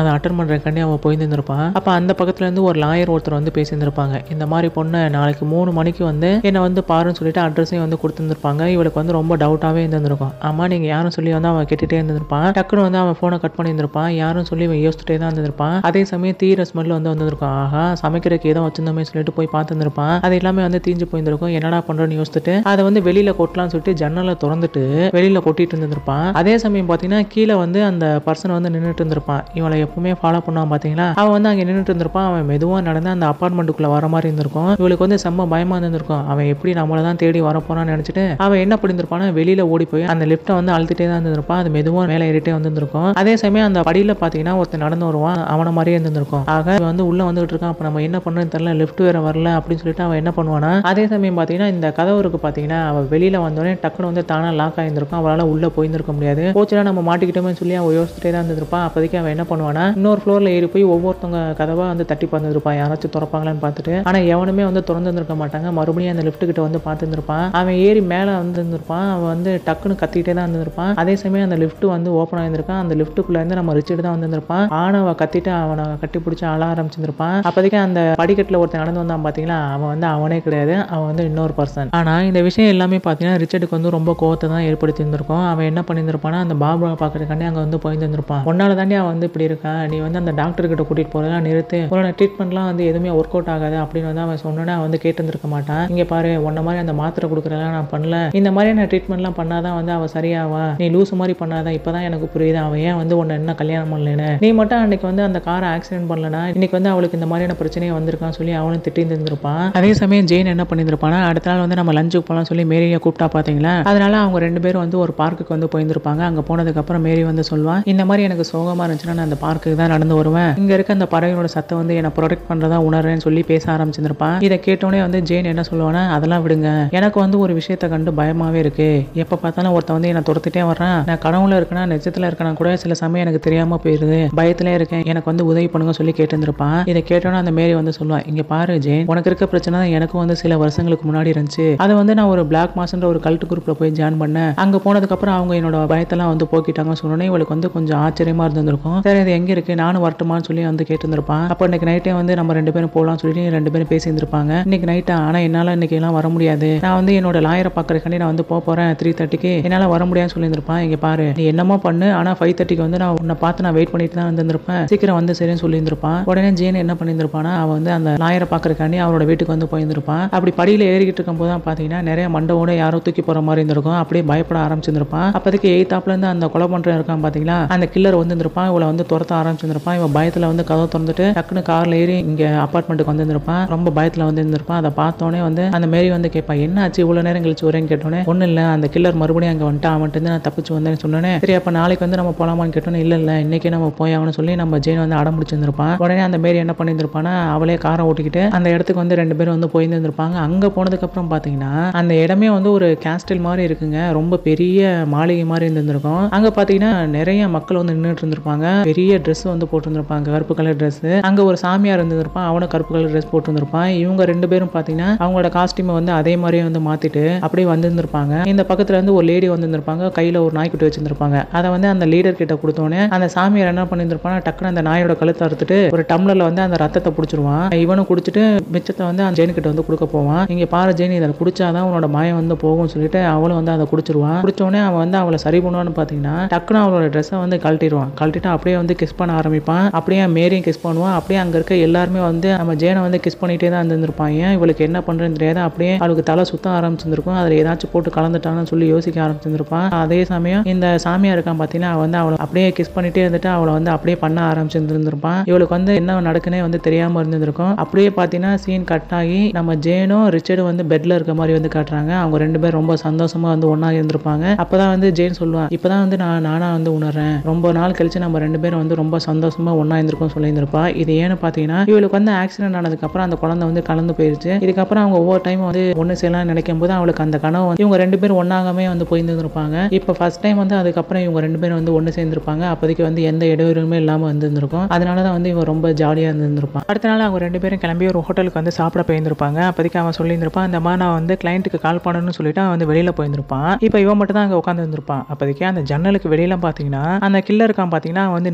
அதை அட்டன் பண்ணுறக்காண்டி அவன் போயிருந்திருப்பான் அப்போ அந்த பக்கத்துல இருந்து ஒரு லாயர் ஒருத்தர் வந்து பேசியிருந்திருப்பாங்க இந்த மாதிரி பொண்ணு நாளைக்கு மூணு மணிக்கு வந்து என்னை வந்து பாருன்னு சொல்லிட்டு அட்ரஸையும் வந்து கொடுத்துருந்துருப்பாங்க இவளுக்கு வந்து ரொம்ப டவுட்டாகவே இருந்திருக்கும் அம்மா நீங்கள் யாரும் சொல்லி வந்து அவன் கேட்டுகிட்டே இருந்திருப்பான் டக்குன்னு வந்து அவன் ஃபோனை கட் பண்ணியிருந்திருப்பான் யாரும் சொல்லி இவன் யோசிச்சுட்டே தான் இருந்திருப்பான் அதே சமயம் தீர ஸ்மெல் வந்து வந்திருக்கும் ஆஹா சமைக்கிறதுக்கு ஏதோ வச்சிருந்தோமே சொல்லிட்டு போய் பார்த்துருப்பான் அது எல்லாமே வந்து தீஞ்சு போயிருந்திருக்கும் என்னடா பண்றோன்னு யோசிச்சுட்டு அதை வந்து வெளியில கொட்டலாம்னு சொல்லிட்டு ஜன்னலை திறந்துட்டு வெளியில கொட்டிட்டு இருந்திருப்பான் அதே சமயம் பார்த்தீங்கன்னா கீழே வந்து அந்த பர்சன் வந்து நின்றுட்டு இருந்திருப்பான் இவளை எப்பவுமே ஃபாலோ பண்ணுவான் பார்த்தீங்களா அவன் வந்து அங்கே நின்றுட்டு இருந்திருப்பான் அவன் மெதுவாக நடந்து அந்த அப்பார்ட்மெண்ட்டுக்குள்ள வர மாதிரி இருந்திருக்கும் இவளுக்கு வந்து செம்ம பயமா இருந்திருக்கும் அவன் எப்படி நம்மளை தான் தேடி வரப்போறான்னு நினைச்சிட்டு அவன் என்ன பண்ணியிருப்பானா வெளியில ஓடி போய் அந்த லிஃப்ட்டை வந்து அழுத்திட்டே தான் இருந்திருப்பான் அது மெதுவாக மேலே ஏறிட்டே வந்திருக்கும் அதே சமயம் அந்த படியில பார்த்தீங்கன்னா ஒருத்தன் நடந்து வருவான் அவனை மாதிரியே இருந்திருக்கும் ஆக இவன் வந்து உள்ள வந்துட்டு இருக்கான் அப்போ நம்ம என்ன பண்ணுறதுன்னு தெரியல லிஃப்ட் வேற வரல அப்படின்னு சொல்லிட்டு அவன் என்ன பண்ணுவானா அதே சமயம் பார்த்தீங்கன்னா இந்த கதவு இருக்கு பார்த்தீங்கன்னா அவன் வெளியில வந்தோடனே டக்குன்னு வந்து தானா லாக் ஆயிருந்திருக்கும் அவளால் உள்ள போயிருந்திருக்க முடியாது போச்சுனா நம்ம மாட்டிக்கிட்டோமே சொல்லி அவன் யோசிச்சுட்டே தான் இருந்திருப்பான் அப்போதைக்கு அவன் என்ன பண்ணுவானா இன்னொரு ஃப்ளோர்ல ஏறி போய் ஒவ்வொருத்தவங்க கதவா வந்து தட்டி பார்த்துருப்பான் யாராச்சும் திறப்பாங்களான்னு பார்த்துட்டு ஆனா எவனுமே வந்து திறந்து இருந்திருக்க மாட்டாங்க மறுபடியும் அந்த லிஃப்ட் கிட்ட வந்து பார்த்துருப்பான் அவன் ஏறி மேலே வந்து இருந்திருப்பான் அவன் வந்து டக்குன்னு கத்திக்கிட்டே தான் இருந்திருப்பான் அதே சமயம் அந்த லிஃப்ட் வந்து ஓப்பன் ஆயிருந்திருக்கான் அந்த லிஃப்ட்டுக்குள்ள இருந்து நம்ம ரிச்சர்டு தான் வந்திருப்பான் ஆனவ கத்திட்டு அவனை கட்டி பிடிச்சி அழ ஆரம்பிச்சிருப்பான் அப்போதைக்கு அந்த படிக்கட்டில் ஒருத்தன் நடந்து வந்தான் பார்த்தீங்களா அவன் வந்து அவனே கிடையாது அவன் வந்து இன்னொரு பர்சன் ஆனால் இந்த விஷயம் எல்லாமே பார்த்தீங்கன்னா ரிச்சர்டுக்கு வந்து ரொம்ப கோவத்தை தான் ஏற்படுத்தி இருந்திருக்கும் அவன் என்ன பண்ணியிருந்திருப்பானா அந்த பாபுவை பார்க்கறதுக்காண்டி அங்கே வந்து போயிருந்திருப்பான் உன்னால தாண்டி அவன் வந்து இப்படி இருக்கா நீ வந்து அந்த டாக்டர் கிட்ட கூட்டிட்டு போறதெல்லாம் நிறுத்து உன்னோட ட்ரீட்மெண்ட்லாம் வந்து எதுவுமே ஒர்க் அவுட் ஆகாது அப்படின்னு வந்து அவன் சொன்னோன்னே அவன் வந்து கேட்டிருந்திருக்க மாட்டான் இங்க பாரு உன்ன மாதிரி அந்த மாத்திரை கொடுக்குறதெல்லாம் நான் பண்ணல இந்த மாதிரியான ட்ரீட்மெண்ட்லாம் பண்ணாதான் வந்து அவன் சரியாவா நீ லூஸ் மாதிரி பண்ணாதான் இப்பதான் எனக்கு புரியுது அவன் ஏன் வந்து உன்னை என்ன கல்யாணம் பண்ணலன்னு நீ மட்டும் அன்னைக்கு வந்து அந்த காரை ஆக்சிடென்ட் பண்ணலனா இன்னைக்கு வந்து அவளுக்கு இந்த மாதிரியான பிரச்சனையே வந்திருக்கான்னு சொல்லி அவனும் திட்டி இருந்திருப்பான் அதே சமயம் ஜெயின் என்ன பண்ணியிருப்பானா அடுத்த நாள் வந்து நம்ம லஞ்சுக்கு போகலாம் சொல்லி மேரியை கூப்பிட்டா பாத்தீங்களா அதனால அவங்க ரெண்டு பேரும் வந்து ஒரு பார்க்குக்கு வந்து போயிருந்திருப்பாங்க அங்க போனதுக்கு அப்புறம் மேரி வந்து சொல்லுவான் இந்த மாதிரி எனக்கு சோகமா இருந்துச்சுன்னா நான் அந்த பார்க்குக்கு தான் நடந்து வருவேன் இங்க இருக்க அந்த பறவைகளோட சத்தம் வந்து என்னை ப்ரொடெக்ட் பண்றதா உணர்றேன்னு சொல்லி பேச ஆரம்பிச்சிருப்பான் இதை கேட்டோடனே வந்து ஜெயின் என்ன சொல்லுவானா அதெல்லாம் விடுங்க எனக்கு வந்து ஒரு விஷயத்த கண்டு பயமாவே இருக்கு எப்ப பார்த்தாலும் ஒருத்தன் வந்து என்னை துரத்துட்டே வர்றான் நான் கனவுல இருக்கனா நிஜத்துல இருக்கனா கூட சில சமயம் எனக்கு தெரியாம போயிருது பயத்திலே இருக்கேன் எனக்கு வந்து உதவி பண்ணுங்க சொல்லி கேட்டிருந்திருப்பான் இதை கேட்டோன்னே அந்த மேரி வந்து சொல்லுவான் இங்க பாரு ஜெயின் உனக்கு இருக்க பிரச்சனை தான் எனக்கும் வந்து சில வருஷங்களுக்கு முன்னாடி இருந்துச்சு அதை வந்து நான் ஒரு பிளாக் மாஸ்ன்ற ஒரு கல்ட் குரூப்ல போய் ஜாயின் பண்ணேன் அங்க போனதுக்கு அப்புறம் அவங்க என்னோட பயத்தெல்லாம் வந்து போக்கிட்டாங்கன்னு சொன்னோன்னே இவளுக்கு வந்து கொஞ்சம் ஆச்சரியமா இருந்திருக்கும் சரி இது எங்க இருக்கு நானும் வரட்டுமான்னு சொல்லி வந்து கேட்டிருந்திருப்பான் அப்போ இன்னைக்கு நைட்டே வந்து நம்ம ரெண்டு பேரும் போகலாம்னு சொல்லிட்டு ரெண்டு பேரும் பேசி இருந்திருப்பாங்க இன்னைக்கு நைட்டா ஆனா என்னால இன்னைக்கு எல்லாம் வர முடியாது நான் வந்து என்னோட லாயரை பாக்குறதுக்காண்டி நான் வந்து போக போறேன் த்ரீ தேர்ட்டிக்கு என்னால வர முடியாதுன்னு சொல்லியிருந்திருப்பான் இங்க பாரு நீ என்னமோ பண்ணு ஆனா ஃபைவ் தேர்ட்டிக்கு வந்து நான் உன்னை பார்த்து நான் வெயிட் பண்ணிட்டு தான் வந்திருப்பேன் சீக்கிரம் வந்து சரின்னு சொல்லியிருந்திருப்பான் உடனே ஜேன் என்ன பண்ணியிருந்திருப்பானா அவன் வந்து அந்த லாயரை பாக்குறதுக்காண்டி அவரோட வீட்டுக்கு வந்து போயிருந்திருப்பான் அப்படி படியில ஏறிக்கிட்டு இருக்கும்போது தான் பாத்தீங்கன்னா நிறைய மண்டவோட யாரோ தூக்கி போற மாதிரி இருந்திருக்கும் அப்படியே பயப்பட ஆரம்பிச்சிருந்திருப்பான் அப்போதைக்கு எயித்தாப்ல இருந்து அந்த கொலை பண்றவன் இருக்கான் பாத்தீங்களா அந்த கில்லர் வந்து இருந்திருப்பான் இவளை வந்து துரத்த ஆரம்பிச்சிருந்திருப்பான் இவன் பயத்துல வந்து கதவை திறந்துட்டு டக்குன்னு கார்ல ஏறி இங்க அப்பார்ட்மெண்ட்டுக்கு வந்து இருந்திருப்பான் ரொம்ப பயத்துல வந்து இருந்திருப்பான் அதை பார்த்தோன்னே வந்து அந்த மேரி வந்து கேட்பா என்ன ஆச்சு இவ்வளவு நேரம் கழிச்சு வரேன்னு கேட்டோன்னே ஒன்றும் இல்லை அந்த கில்லர் மறுபடியும் அங்கே வந்துட்டு அவன்ட்டு நான் தப்பிச்சு வந்தேன்னு சொன்னோன்னே சரி அப்போ நாளைக்கு வந்து நம்ம போலாமான்னு கேட்டோன்னே இல்லை இல்லை இன்னைக்கே நம்ம போய் ஆகணும்னு சொல்லி நம்ம ஜெயின் வந்து அடம் பிடிச்சிருந்திருப்பான் உடனே அந்த மேரி என்ன பண்ணியிருந்திருப்பானா அவளே காரை ஓட்டிக்கிட்டு அந்த இடத்துக்கு வந்து ரெண்டு பேரும் வந்து போயிருந்திருப்பாங்க அங்கே போனதுக்கப்புறம் பார்த்தீங்கன்னா அந்த இடமே வந்து ஒரு கேஸ்டல் மாதிரி இருக்குங்க ரொம்ப பெரிய மாளிகை மாதிரி இருந்திருக்கும் அங்கே பார்த்தீங்கன்னா நிறைய மக்கள் வந்து நின்றுட்டு இருந்திருப்பாங்க பெரிய ட்ரெஸ் வந்து போட்டிருந்திருப்பாங்க கருப்பு கலர் ட்ரெஸ் அங்கே ஒரு சாமியார் இருந்திருப்பான் அவனும் கருப்பு கலர் ட்ரெஸ் போட்டிருந்திருப்பான் இவங்க ரெண்டு பேரும் பார்த்தீங்கன்னா அவங்களோட காஸ்டியூமை வந்து அதே மாதிரியே வந்து மாத்திட்டு அப்படியே வந்திருந்திருப்பாங்க இந்த பக்கத்துல இருந்து ஒரு லேடி வந்திருந்திருப்பாங்க கையில ஒரு நாய்க்குட்டி வச்சிருந்திருப்பாங்க அதை வந்து அந்த லீடர் கிட்ட கொடுத்தோன்னே அந்த சாமியார் என்ன பண்ணியிருந்திருப்பாங்க டக்குன்னு அந்த நாயோட கழுத்தை அறுத்துட்டு ஒரு டம்ளர்ல வந்து அந்த ரத்தத்தை பிடிச்சிருவான் இவனும் குடிச்சிட்டு மிச்சத்தை வந்து அந்த ஜெயின் கிட்ட வந்து கொடுக்க போவான் இங்க பாரு ஜெயின் இதை குடிச்சாதான் உன்னோட மாயம் வந்து போகும்னு சொல்லிட்டு அவளும் வந்து அதை குடிச்சிருவான் குடிச்சோடனே அவன் வந்து அவளை சரி பண்ணுவான்னு பாத்தீங்கன்னா டக்குன்னு அவளோட ட்ரெஸ்ஸை வந்து கழட்டிடுவான் கழட்டிட்டு அப்படியே வந்து கிஸ் பண்ண ஆரம்பிப்பான் அப்படியே மேரியும் கிஸ் பண்ணுவான் அப்படியே அங்க இருக்க எல்லாருமே வந்து நம்ம ஜெயனை வந்து கிஸ் பண்ணிட்டே தான் இருந்திருப்பான் ஏன் இவளுக்கு என்ன பண்றேன்னு தெரியாது அப்படியே அவளுக்கு தலை சுத்த ஆரம்பிச்சிருந்திருக்கும் அதில் ஏதாச்சும் போட்டு கலந்துட்டாங்கன்னு சொல்லி யோசிக்க ஆரம்பிச்சிருந்திருப்பான் அதே சமயம் இந்த சாமியா இருக்கான் பார்த்தீங்கன்னா அவன் வந்து அவளை அப்படியே கிஸ் பண்ணிட்டே இருந்துட்டு அவளை வந்து அப்படியே பண்ண ஆரம்பிச்சிருந்திருப்பான் இவளுக்கு வந்து என்ன நடக்குனே வந்து தெரியாம இருந்திருக்கும் அப்படியே பார்த்தீங்கன்னா சீன் கட் ஆகி நம்ம ஜேனும் ரிச்சர்டும் வந்து பெட்ல இருக்க மாதிரி வந்து காட்டுறாங்க அவங்க ரெண்டு பேரும் ரொம்ப சந்தோஷமா வந்து ஒண்ணா இருந்திருப்பாங்க அப்பதான் வந்து ஜெயின் சொல்லுவான் இப்பதான் வந்து நான் நானா வந்து உணர்றேன் ரொம்ப நாள் கழிச்சு நம்ம ரெண்டு பேரும் வந்து ரொம்ப சந்தோஷமா ஒண்ணா இருந்திருக்கோம் சொல்லியிருந்திருப்பா இது ஏன்னு பார்த்தீங்கன்னா இவளுக்கு வந்து ஆக்சிடென்ட் ஆனதுக்கு அப்புறம் அந்த குழந்தை வந்து கலந்து போயிருச்சு இதுக்கப்புறம் அவங்க ஒவ்வொரு டைம் வந்து ஒன்று செய்யலாம்னு நினைக்கும் போது அவளுக்கு அந்த கனவு வந்து இவங்க ரெண்டு பேரும் ஒன்னாகவே வந்து போயிருந்துருப்பாங்க இப்போ ஃபர்ஸ்ட் டைம் வந்து அதுக்கப்புறம் இவங்க ரெண்டு பேரும் வந்து ஒன்று சேர்ந்திருப்பாங்க அப்போதைக்கு வந்து எந்த இடையூறுமே இல்லாமல் வந்திருந்திருக்கும் அதனால தான் வந்து இவன் ரொம்ப ஜாலியாக இருந்திருப்பான் அடுத்த நாள் அவங்க ரெண்டு பேரும் கிளம்பி ஒரு ஹோட்டலுக்கு வந்து சாப்பிட போயிருந்திருப்பாங்க அப்போதைக்கு அவன் சொல்லியிருந்திருப்பான் இந்த மாதிரி நான் வந்து கிளைண்ட்டுக்கு கால் பண்ணணும்னு சொல்லிட்டு அவன் வந்து வெளியில போயிருந்திருப்பான் இப்போ இவன் மட்டும் தான் அங்கே உட்காந்து இருந்திருப்பான் அப்போதைக்கு அந்த ஜன்னலுக்கு வெளியில பார்த்தீங்கன்னா அந்த கில்லர் இருக்கான் பார்த்தீங்கன்னா அவன் வந்து நின்றுட்டு இருந்திருப்பான்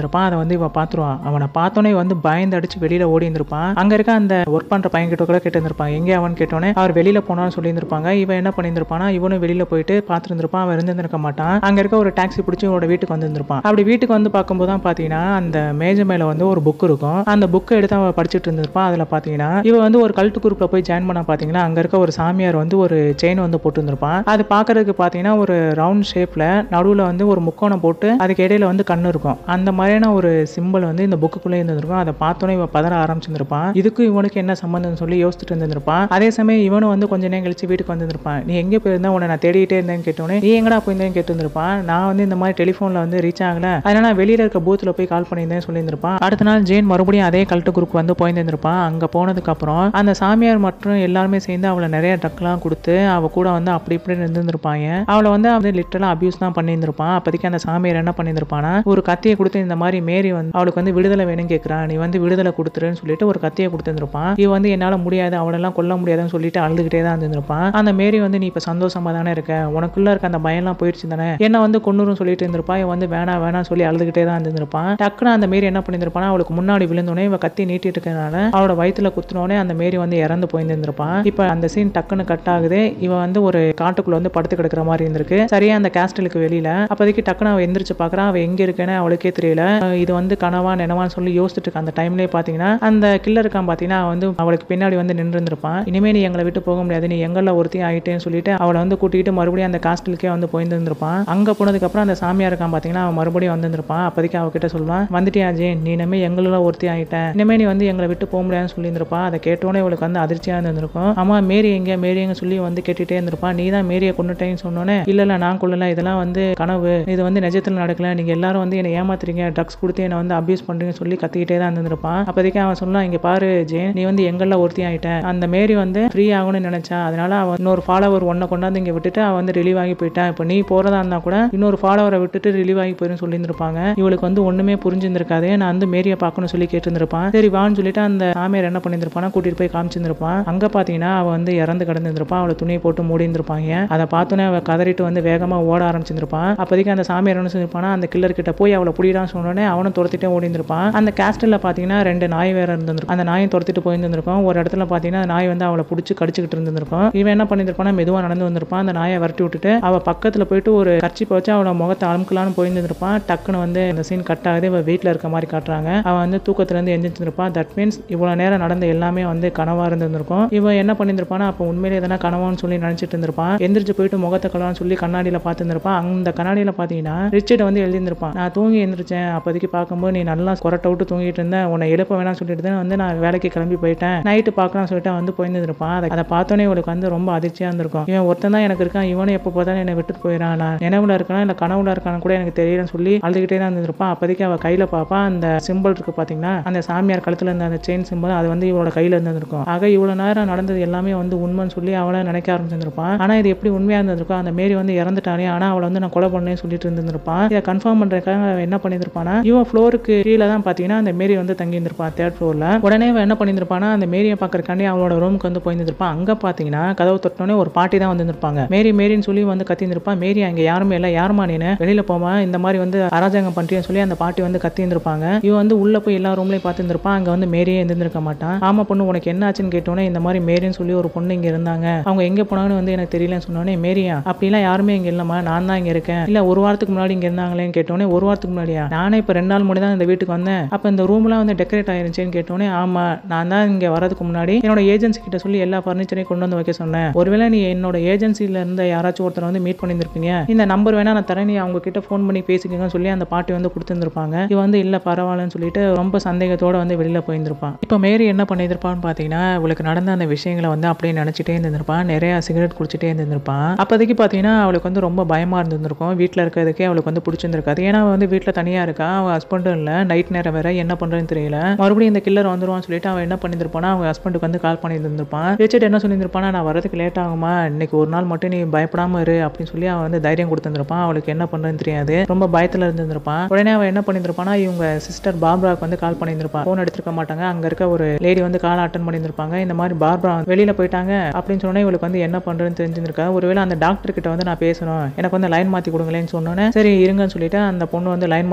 இருந்திருப்பான் அதை வந்து இவன் பார்த்துருவான் அவனை பார்த்தோன்னே வந்து பயந்து அடிச்சு வெளியில ஓடி இருந்திருப்பான் அங்க இருக்க அந்த ஒர்க் பண்ற பையன் கிட்ட கூட கேட்டு இருந்திருப்பான் எங்கே அவன் கேட்டோன்னே அவர் வெளியில போனான்னு சொல்லியிருந்திருப்பாங்க இவன் என்ன பண்ணியிருந்திருப்பானா இவனும் வெளியில போயிட்டு பார்த்துருந்துருப்பான் அவன் இருந்திருக்க மாட்டான் அங்க இருக்க ஒரு டாக்ஸி பிடிச்சி இவனோட வீட்டுக்கு வந்திருந்திருப்பான் அப்படி வீட்டுக்கு வந்து பார்க்கும்போது தான் பாத்தீங்கன்னா அந்த மேஜை மேல வந்து ஒரு புக் இருக்கும் அந்த புக்கை எடுத்து அவன் படிச்சுட்டு இருந்திருப்பான் அதுல பாத்தீங்கன்னா இவன் வந்து ஒரு கல்ட்டு குரூப்ல போய் ஜாயின் பண்ண பாத்தீங்கன்னா அங்க இருக்க ஒரு சாமியார் வந்து ஒரு செயின் வந்து போட்டு இருந்திருப்பான் அது பார்க்கறதுக்கு பாத்தீங்கன்னா ஒரு ரவுண்ட் ஷேப்ல நடுவுல வந்து ஒரு முக்கோணம் போட்டு அதுக்கு இடையில வந்து கண்ணு இருக்கும் அந்த மாதிரியான ஒரு சிம்பிள் வந்து இந்த புக்குக்குள்ளே இருந்திருக்கும் அதை பார்த்தோன்னே இவன் பதற ஆரம்பிச்சிருந்திருப்பான் இதுக்கும் இவனுக்கு என்ன சம்பந்தம்னு சொல்லி யோசிச்சுட்டு இருந்திருப்பான் அதே சமயம் இவனும் வந்து கொஞ்ச நேரம் கழிச்சு வீட்டுக்கு வந்திருப்பான் நீ எங்கே போயிருந்தா உன்னை நான் தேடிட்டே இருந்தேன்னு கேட்டோன்னே நீ எங்கடா போயிருந்தேன்னு கேட்டிருந்திருப்பான் நான் வந்து இந்த மாதிரி டெலிஃபோனில் வந்து ரீச் ஆகல அதனால நான் வெளியில இருக்க பூத்தில் போய் கால் பண்ணியிருந்தேன் சொல்லியிருந்திருப்பான் அடுத்த நாள் ஜெயின் மறுபடியும் அதே கல்ட்டு குரூப் வந்து போயிருந்திருப்பான் அங்கே போனதுக்கு அப்புறம் அந்த சாமியார் மற்றும் எல்லாருமே சேர்ந்து அவளை நிறைய ட்ரக்லாம் கொடுத்து அவ கூட வந்து அப்படி இப்படி இருந்திருப்பாங்க அவளை வந்து அவன் லிட்டரலாக அபியூஸ் தான் பண்ணியிருந்திருப்பான் அப்போதைக்கு அந்த சாமியார் என்ன பண்ணியிருந்திருப்பானா ஒரு கத்தியை கொடுத்து இந்த மாதிரி மேரி வந்து அவளுக்கு வந்து விடுதலை வேணும்னு கேட்குறான் நீ வந்து விடுதலை கொடுத்துருன்னு சொல்லிட்டு ஒரு கத்தியை கொடுத்துருப்பான் இவ வந்து என்னால் முடியாது அவளெல்லாம் கொல்ல முடியாதுன்னு சொல்லிட்டு அழுதுகிட்டே தான் இருந்திருப்பான் அந்த மேரி வந்து நீ இப்போ சந்தோஷமா தானே இருக்க உனக்குள்ள இருக்க அந்த பயம்லாம் போயிடுச்சு தானே என்ன வந்து கொன்னுரும் சொல்லிட்டு இருந்திருப்பா இவன் வந்து வேணாம் வேணாம் சொல்லி அழுதுகிட்டே தான் இருந்திருப்பான் டக்குன்னு அந்த மேரி என்ன பண்ணியிருந்திருப்பானா அவளுக்கு முன்னாடி விழுந்தோடனே இவ கத்தி நீட்டிட்டு இருக்கனால அவளோட வயித்துல குத்துனோடனே அந்த மேரி வந்து இறந்து போயிருந்திருப்பான் இப்போ அந்த சீன் டக்குன்னு கட் ஆகுது இவ வந்து ஒரு காட்டுக்குள்ள வந்து படுத்து கிடக்குற மாதிரி இருந்திருக்கு சரியா அந்த கேஸ்டலுக்கு வெளியில அப்போதைக்கு டக்குன்னு அவ எந்திரிச்சு பார்க்கறான் அவ எங்க இருக்கேன்னு அவளுக்கே தெரியல அஹ் இது வந்து கனவா நினவான்னு சொல்லி யோசிச்சுட்டு இருக்க அந்த டைம்லயே பாத்தீங்கன்னா அந்த கில்லர் இருக்கான் பாத்தீங்கன்னா அவன் வந்து அவளுக்கு பின்னாடி வந்து நின்று இருந்திருப்பான் இனிமே நீ எங்களை விட்டு போக முடியாது நீ எங்கள ஒருத்தி ஆயிட்டேன்னு சொல்லிட்டு அவளை வந்து கூட்டிட்டு மறுபடியும் அந்த காஸ்டலுக்கே வந்து போயிருந்திருப்பான் அங்க போனதுக்கு அப்புறம் அந்த சாமியார் இருக்கான் பாத்தீங்கன்னா அவன் மறுபடியும் வந்திருப்பான் அப்போதைக்கு அவகிட்ட சொல்லுவான் வந்துட்டியா ஜெயின் நீ இனிமே எங்கள ஒருத்தி ஆயிட்ட இனிமே நீ வந்து எங்களை விட்டு போக முடியாதுன்னு சொல்லியிருந்திருப்பான் அதை கேட்டோன்னே இவளுக்கு வந்து அதிர்ச்சியா இருந்திருக்கும் ஆமா மேரி எங்க மேரி எங்க சொல்லி வந்து கேட்டுட்டே இருந்திருப்பான் நீ தான் மேரியை கொண்டுட்டேன்னு சொன்னோன்னே இல்ல இல்ல நான் கொள்ளல இதெல்லாம் வந்து கனவு இது வந்து நிஜத்துல நடக்கல நீங்க எல்லாரும் வந்து என்னை ஏமாத்துறீங்க ட்ரக்ஸ் கொடுத்து என்னை வந்து அபியூஸ் பண்றீங்கன்னு சொல்லி கத்திக்கிட்டே தான் இருந்திருப்பான் அப்போதைக்கு அவன் சொன்னான் இங்க பாரு ஜெயின் நீ வந்து எங்கள ஒருத்தி ஆயிட்ட அந்த மேரி வந்து ஃப்ரீ ஆகணும்னு நினைச்சா அதனால அவன் இன்னொரு ஃபாலோவர் ஒன்னை கொண்டாந்து இங்க விட்டுட்டு அவன் வந்து ரிலீவ் ஆகி போயிட்டான் இப்போ நீ போறதா இருந்தா கூட இன்னொரு ஃபாலோவரை விட்டுட்டு ரிலீவ் ஆகி போயிரும் சொல்லியிருந்திருப்பாங்க இவளுக்கு வந்து ஒண்ணுமே புரிஞ்சிருந்திருக்காது நான் வந்து மேரியை பார்க்கணும்னு சொல்லி கேட்டிருந்திருப்பான் சரி வான்னு சொல்லிட்டு அந்த சாமியார் என்ன பண்ணியிருந்திருப்பானா கூட்டிட்டு போய் காமிச்சிருந்திருப்பான் அங்க பாத்தீங்கன்னா அவ வந்து இறந்து கிடந்திருந்திருப்பான் அவளை துணியை போட்டு மூடி இருந்திருப்பாங்க அதை பார்த்தோன்னே அவ கதறிட்டு வந்து வேகமா ஓட ஆரம்பிச்சிருந்திருப்பான் அப்போதைக்கு அந்த சாமியார் என்ன செஞ்சிருப்பானா அந்த கில்லர் கிட்ட போய் அவளை புடிடான்னு சொன்னோடனே அவனும் துரத்திட்டே ஓடி இருந்திருப்பான் அந்த கேஸ்டல்ல பாத்தீங்கன்னா ரெண்டு நாய் வேற இருந்திருக்கும் அந்த நாயும் துரத்திட்டு போயிருந்திருக்கும் ஒரு இடத்துல பாத்தீங்கன்னா அந்த நாய் வந்து அவளை பிடிச்சி கடிச்சுக்கிட்டு இருந்திருக்கும் இவன் என்ன பண்ணியிருப்பானா மெதுவா நடந்து வந்திருப்பான் அந்த நாயை விரட்டி விட்டுட்டு அவ பக்கத்துல போயிட்டு ஒரு கர்ச்சி வச்சு அவளை முகத்தை அமுக்கலான்னு போயிருந்திருப்பான் டக்குன்னு வந்து இந்த சீன் கட் ஆகுது இவ வீட்டில் இருக்க மாதிரி காட்டுறாங்க அவன் வந்து தூக்கத்துல இருந்து எந்திரிச்சிருப்பான் தட் மீன்ஸ் இவ்வளவு நேரம் நடந்த எல்லாமே வந்து கனவா இருந்திருக்கும் இவன் என்ன பண்ணியிருந்திருப்பானா அப்போ உண்மையிலே எதனா கனவான்னு சொல்லி நினைச்சிட்டு இருந்திருப்பான் எந்திரிச்சு போயிட்டு முகத்தை கலவான்னு சொல்லி கண்ணாடியில பார்த்துருப்பான் அந்த கண்ணாடியில பாத்தீங்கன்னா ரிச்சர்ட் வந்து எழுதியிருந்திருப்பான் நான் தூங்கி எந்திரிச்சேன் அப்போதைக்கு பார்க்கும்போது நீ நல்லா கொரட்டை விட்டு தூங்கிட்டு இருந்த உன்னை எழுப்ப வேணாம்னு சொல்லிட்டு தான் வந்து நான் வேலைக்கு கிளம்பி போயிட்டேன் நைட்டு பார்க்கலாம்னு சொல்லிட்டு அவன் வந்து போயிருந்திருப்பான் அதை அதை பார்த்தோன்னே இவளுக்கு வந்து ரொம்ப அதிர்ச்சியா இருந்திருக்கும் இவன் ஒருத்தன் தான் எனக்கு இருக்கான் இவனும் எப்போ பார்த்தாலும் என்னை விட்டுட்டு போயிடறான் நான் நினைவுல இருக்கானா இல்லை கனவுல இருக்கான்னு கூட எனக்கு தெரியலன்னு சொல்லி அழுதுகிட்டே தான் இருந்திருப்பான் அப்போதைக்கு அவள் கையில பாப்பா அந்த சிம்பிள் இருக்கு பாத்தீங்கன்னா அந்த சாமியார் கழுத்துல இருந்த அந்த செயின் சிம்பிள் அது வந்து இவளோட கையில இருந்திருக்கும் ஆக இவ்வளவு நேரம் நடந்தது எல்லாமே வந்து உண்மைன்னு சொல்லி அவளை நினைக்க ஆரம்பிச்சிருந்திருப்பான் ஆனா இது எப்படி உண்மையா இருந்திருக்கும் அந்த மேரி வந்து இறந்துட்டானே ஆனா அவளை வந்து நான் கொலை பண்ணேன்னு சொல்லிட்டு இருந்திருப்பான் இதை கன்ஃபார்ம் பண்றதுக்காக அவன் என்ன பண்ணியிருப்பானா இவன் ஃப்ளோருக்கு கீழே தான் பாத்தீங்கன்னா அந்த மேரி வந்து தங்கி இருந்திருப்பான் தேர்ட் ஃப்ளோர்ல உடனே அவன் என்ன பண்ணியிருப்பானா அந்த மேரியை பார்க்கறக்காண்டி அவளோட ரூமுக்கு வந்து போயிருந்திருப்பான் அங்க பாத்தீங்கன்னா கதவு தொட்டோடனே ஒரு பாட்டி தான் வந்திருப்பாங்க மேரி மேரின்னு சொல்லி வந்து கத்தியிருந்திருப்பான் மேரி அங்க யாருமே இல்லை யாருமா நீனு வெளியில போமா இந்த மாதிரி வந்து அராஜகம் பண்றேன்னு சொல்லி அந்த பாட்டி வந்து கத்தி இருந்திருப்பாங்க இவன் வந்து உள்ள போய் எல்லா ரூம்லயும் பார்த்துருப்பான் அங்க வந்து மேரியே இருந்திருக்க மாட்டான் ஆமா பொண்ணு உனக்கு என்ன ஆச்சுன்னு கேட்டோன்னே இந்த மாதிரி மேரின்னு சொல்லி ஒரு பொண்ணு இங்க இருந்தாங்க அவங்க எங்க போனாங்கன்னு வந்து எனக்கு தெரியலன்னு சொன்னோடனே மேரியா அப்படிலாம் யாருமே இங்க இல்லம்மா நான் தான் இங்க இருக்கேன் இல்ல ஒரு வாரத்துக்கு முன்னாடி இங்க இருந்தாங்களேன்னு கேட்டோன்னே ஒரு வாரத்துக்கு முன்னாடியா நானே இப்ப ரெண்டு நாள் முன்னாடி தான் இந்த வீட்டுக்கு வந்தேன் அப்ப இந்த ரூம்லாம் வந்து டெக்கரேட் ஆயிருந்துச்சுன்னு கேட்டோன்னே ஆமா நான் தான் இங்க வரதுக்கு முன்னாடி என்னோட ஏஜென்சி கிட்ட சொல்லி எல்லா ஃபர்னிச்சரையும் கொண்டு வந்து வைக்க சொன்னேன் ஒருவேளை நீ என்னோட ஏஜென்சில இருந்த யாராச்சும் ஒருத்தர் வந்து மீட் பண்ணியிருந்திருப்பீங்க இந்த நம்பர் வேணா நான் தரேன் நீ அவங்க கிட்ட ஃபோன் பண்ணி பேசிக்கங்கன்னு சொல்லி அந்த பாட்டி வந்து கொடுத்துருந்துருப்பாங்க இவன் வந்து இல்ல பரவாயில்லன்னு சொல்லிட்டு ரொம்ப சந்தேகத்தோட வந்து வெளியில போயிருந்திருப்பான் இப்போ மேரி என்ன பண்ணியிருப்பான்னு பாத்தீங்கன்னா இவளுக்கு நடந்த அந்த விஷயங்களை வந்து அப்படியே நினைச்சிட்டே இருந்திருப்பான் நிறைய சிகரெட் குடிச்சிட்டே இருந்திருப்பான் அப்போதைக்கு பாத்தீங்கன்னா அவளுக்கு வந்து ரொம்ப பயமா இருந்திருக்கும் வீட்டில் இருக்கிறதுக்கே அவளுக்கு வந்து பிடிச்சிருந்திருக்காது ஏன்னா அவ வந்து வீட்டில் தனியா இருக்கா அவன் ஹஸ்பண்டும் இல்லை நைட் நேரம் வேற என்ன பண்றதுன்னு தெரியல மறுபடியும் இந்த கில்லர் வந்துருவான்னு சொல்லிட்டு அவன் என்ன பண்ணியிருப்பானா அவங்க ஹஸ்பண்டுக்கு வந்து கால் பண்ணியிருந்திருப்பான் ரிச்சர்ட் என்ன சொல்லியிருப்பானா நான் வரதுக்கு லேட் ஆகுமா இன்னைக்கு ஒரு நாள் மட்டும் நீ பயப்படாம இரு அப்படின்னு சொல்லி அவன் வந்து தைரியம் கொடுத்துருப்பான் அவளுக்கு என்ன பண்றதுன்னு தெரியாது ரொம்ப பயத்துல இருந்திருப்பான் உடனே அவன் என்ன பண்ணியிருப்பானா இவங்க சிஸ்டர் பார்பராக்கு வந்து கால் பண்ணியிருப்பான் ஃபோன் எடுத்திருக்க மாட்டாங்க அங்க இருக்க ஒரு லேடி வந்து கால் அட்டன் பண்ணியிருப்பாங்க இந்த மாதிரி பார்பரா வெளியில போயிட்டாங்க அப்படின்னு சொன்னே இவளுக்கு வந்து என்ன பண்றதுன்னு தெரிஞ்சிருக்கா ஒருவேளை அந்த டாக்டர் கிட்ட வந்து நான் பேசணும் எனக்கு வந்து லைன் மாத்தி கொடுங்களேன்னு சொன்னோன்னே சரி இருங்கன்னு சொல்லிட்டு அந்த பொண்ணு வந்து லைன் மாத்தி கொடுப்பாங்க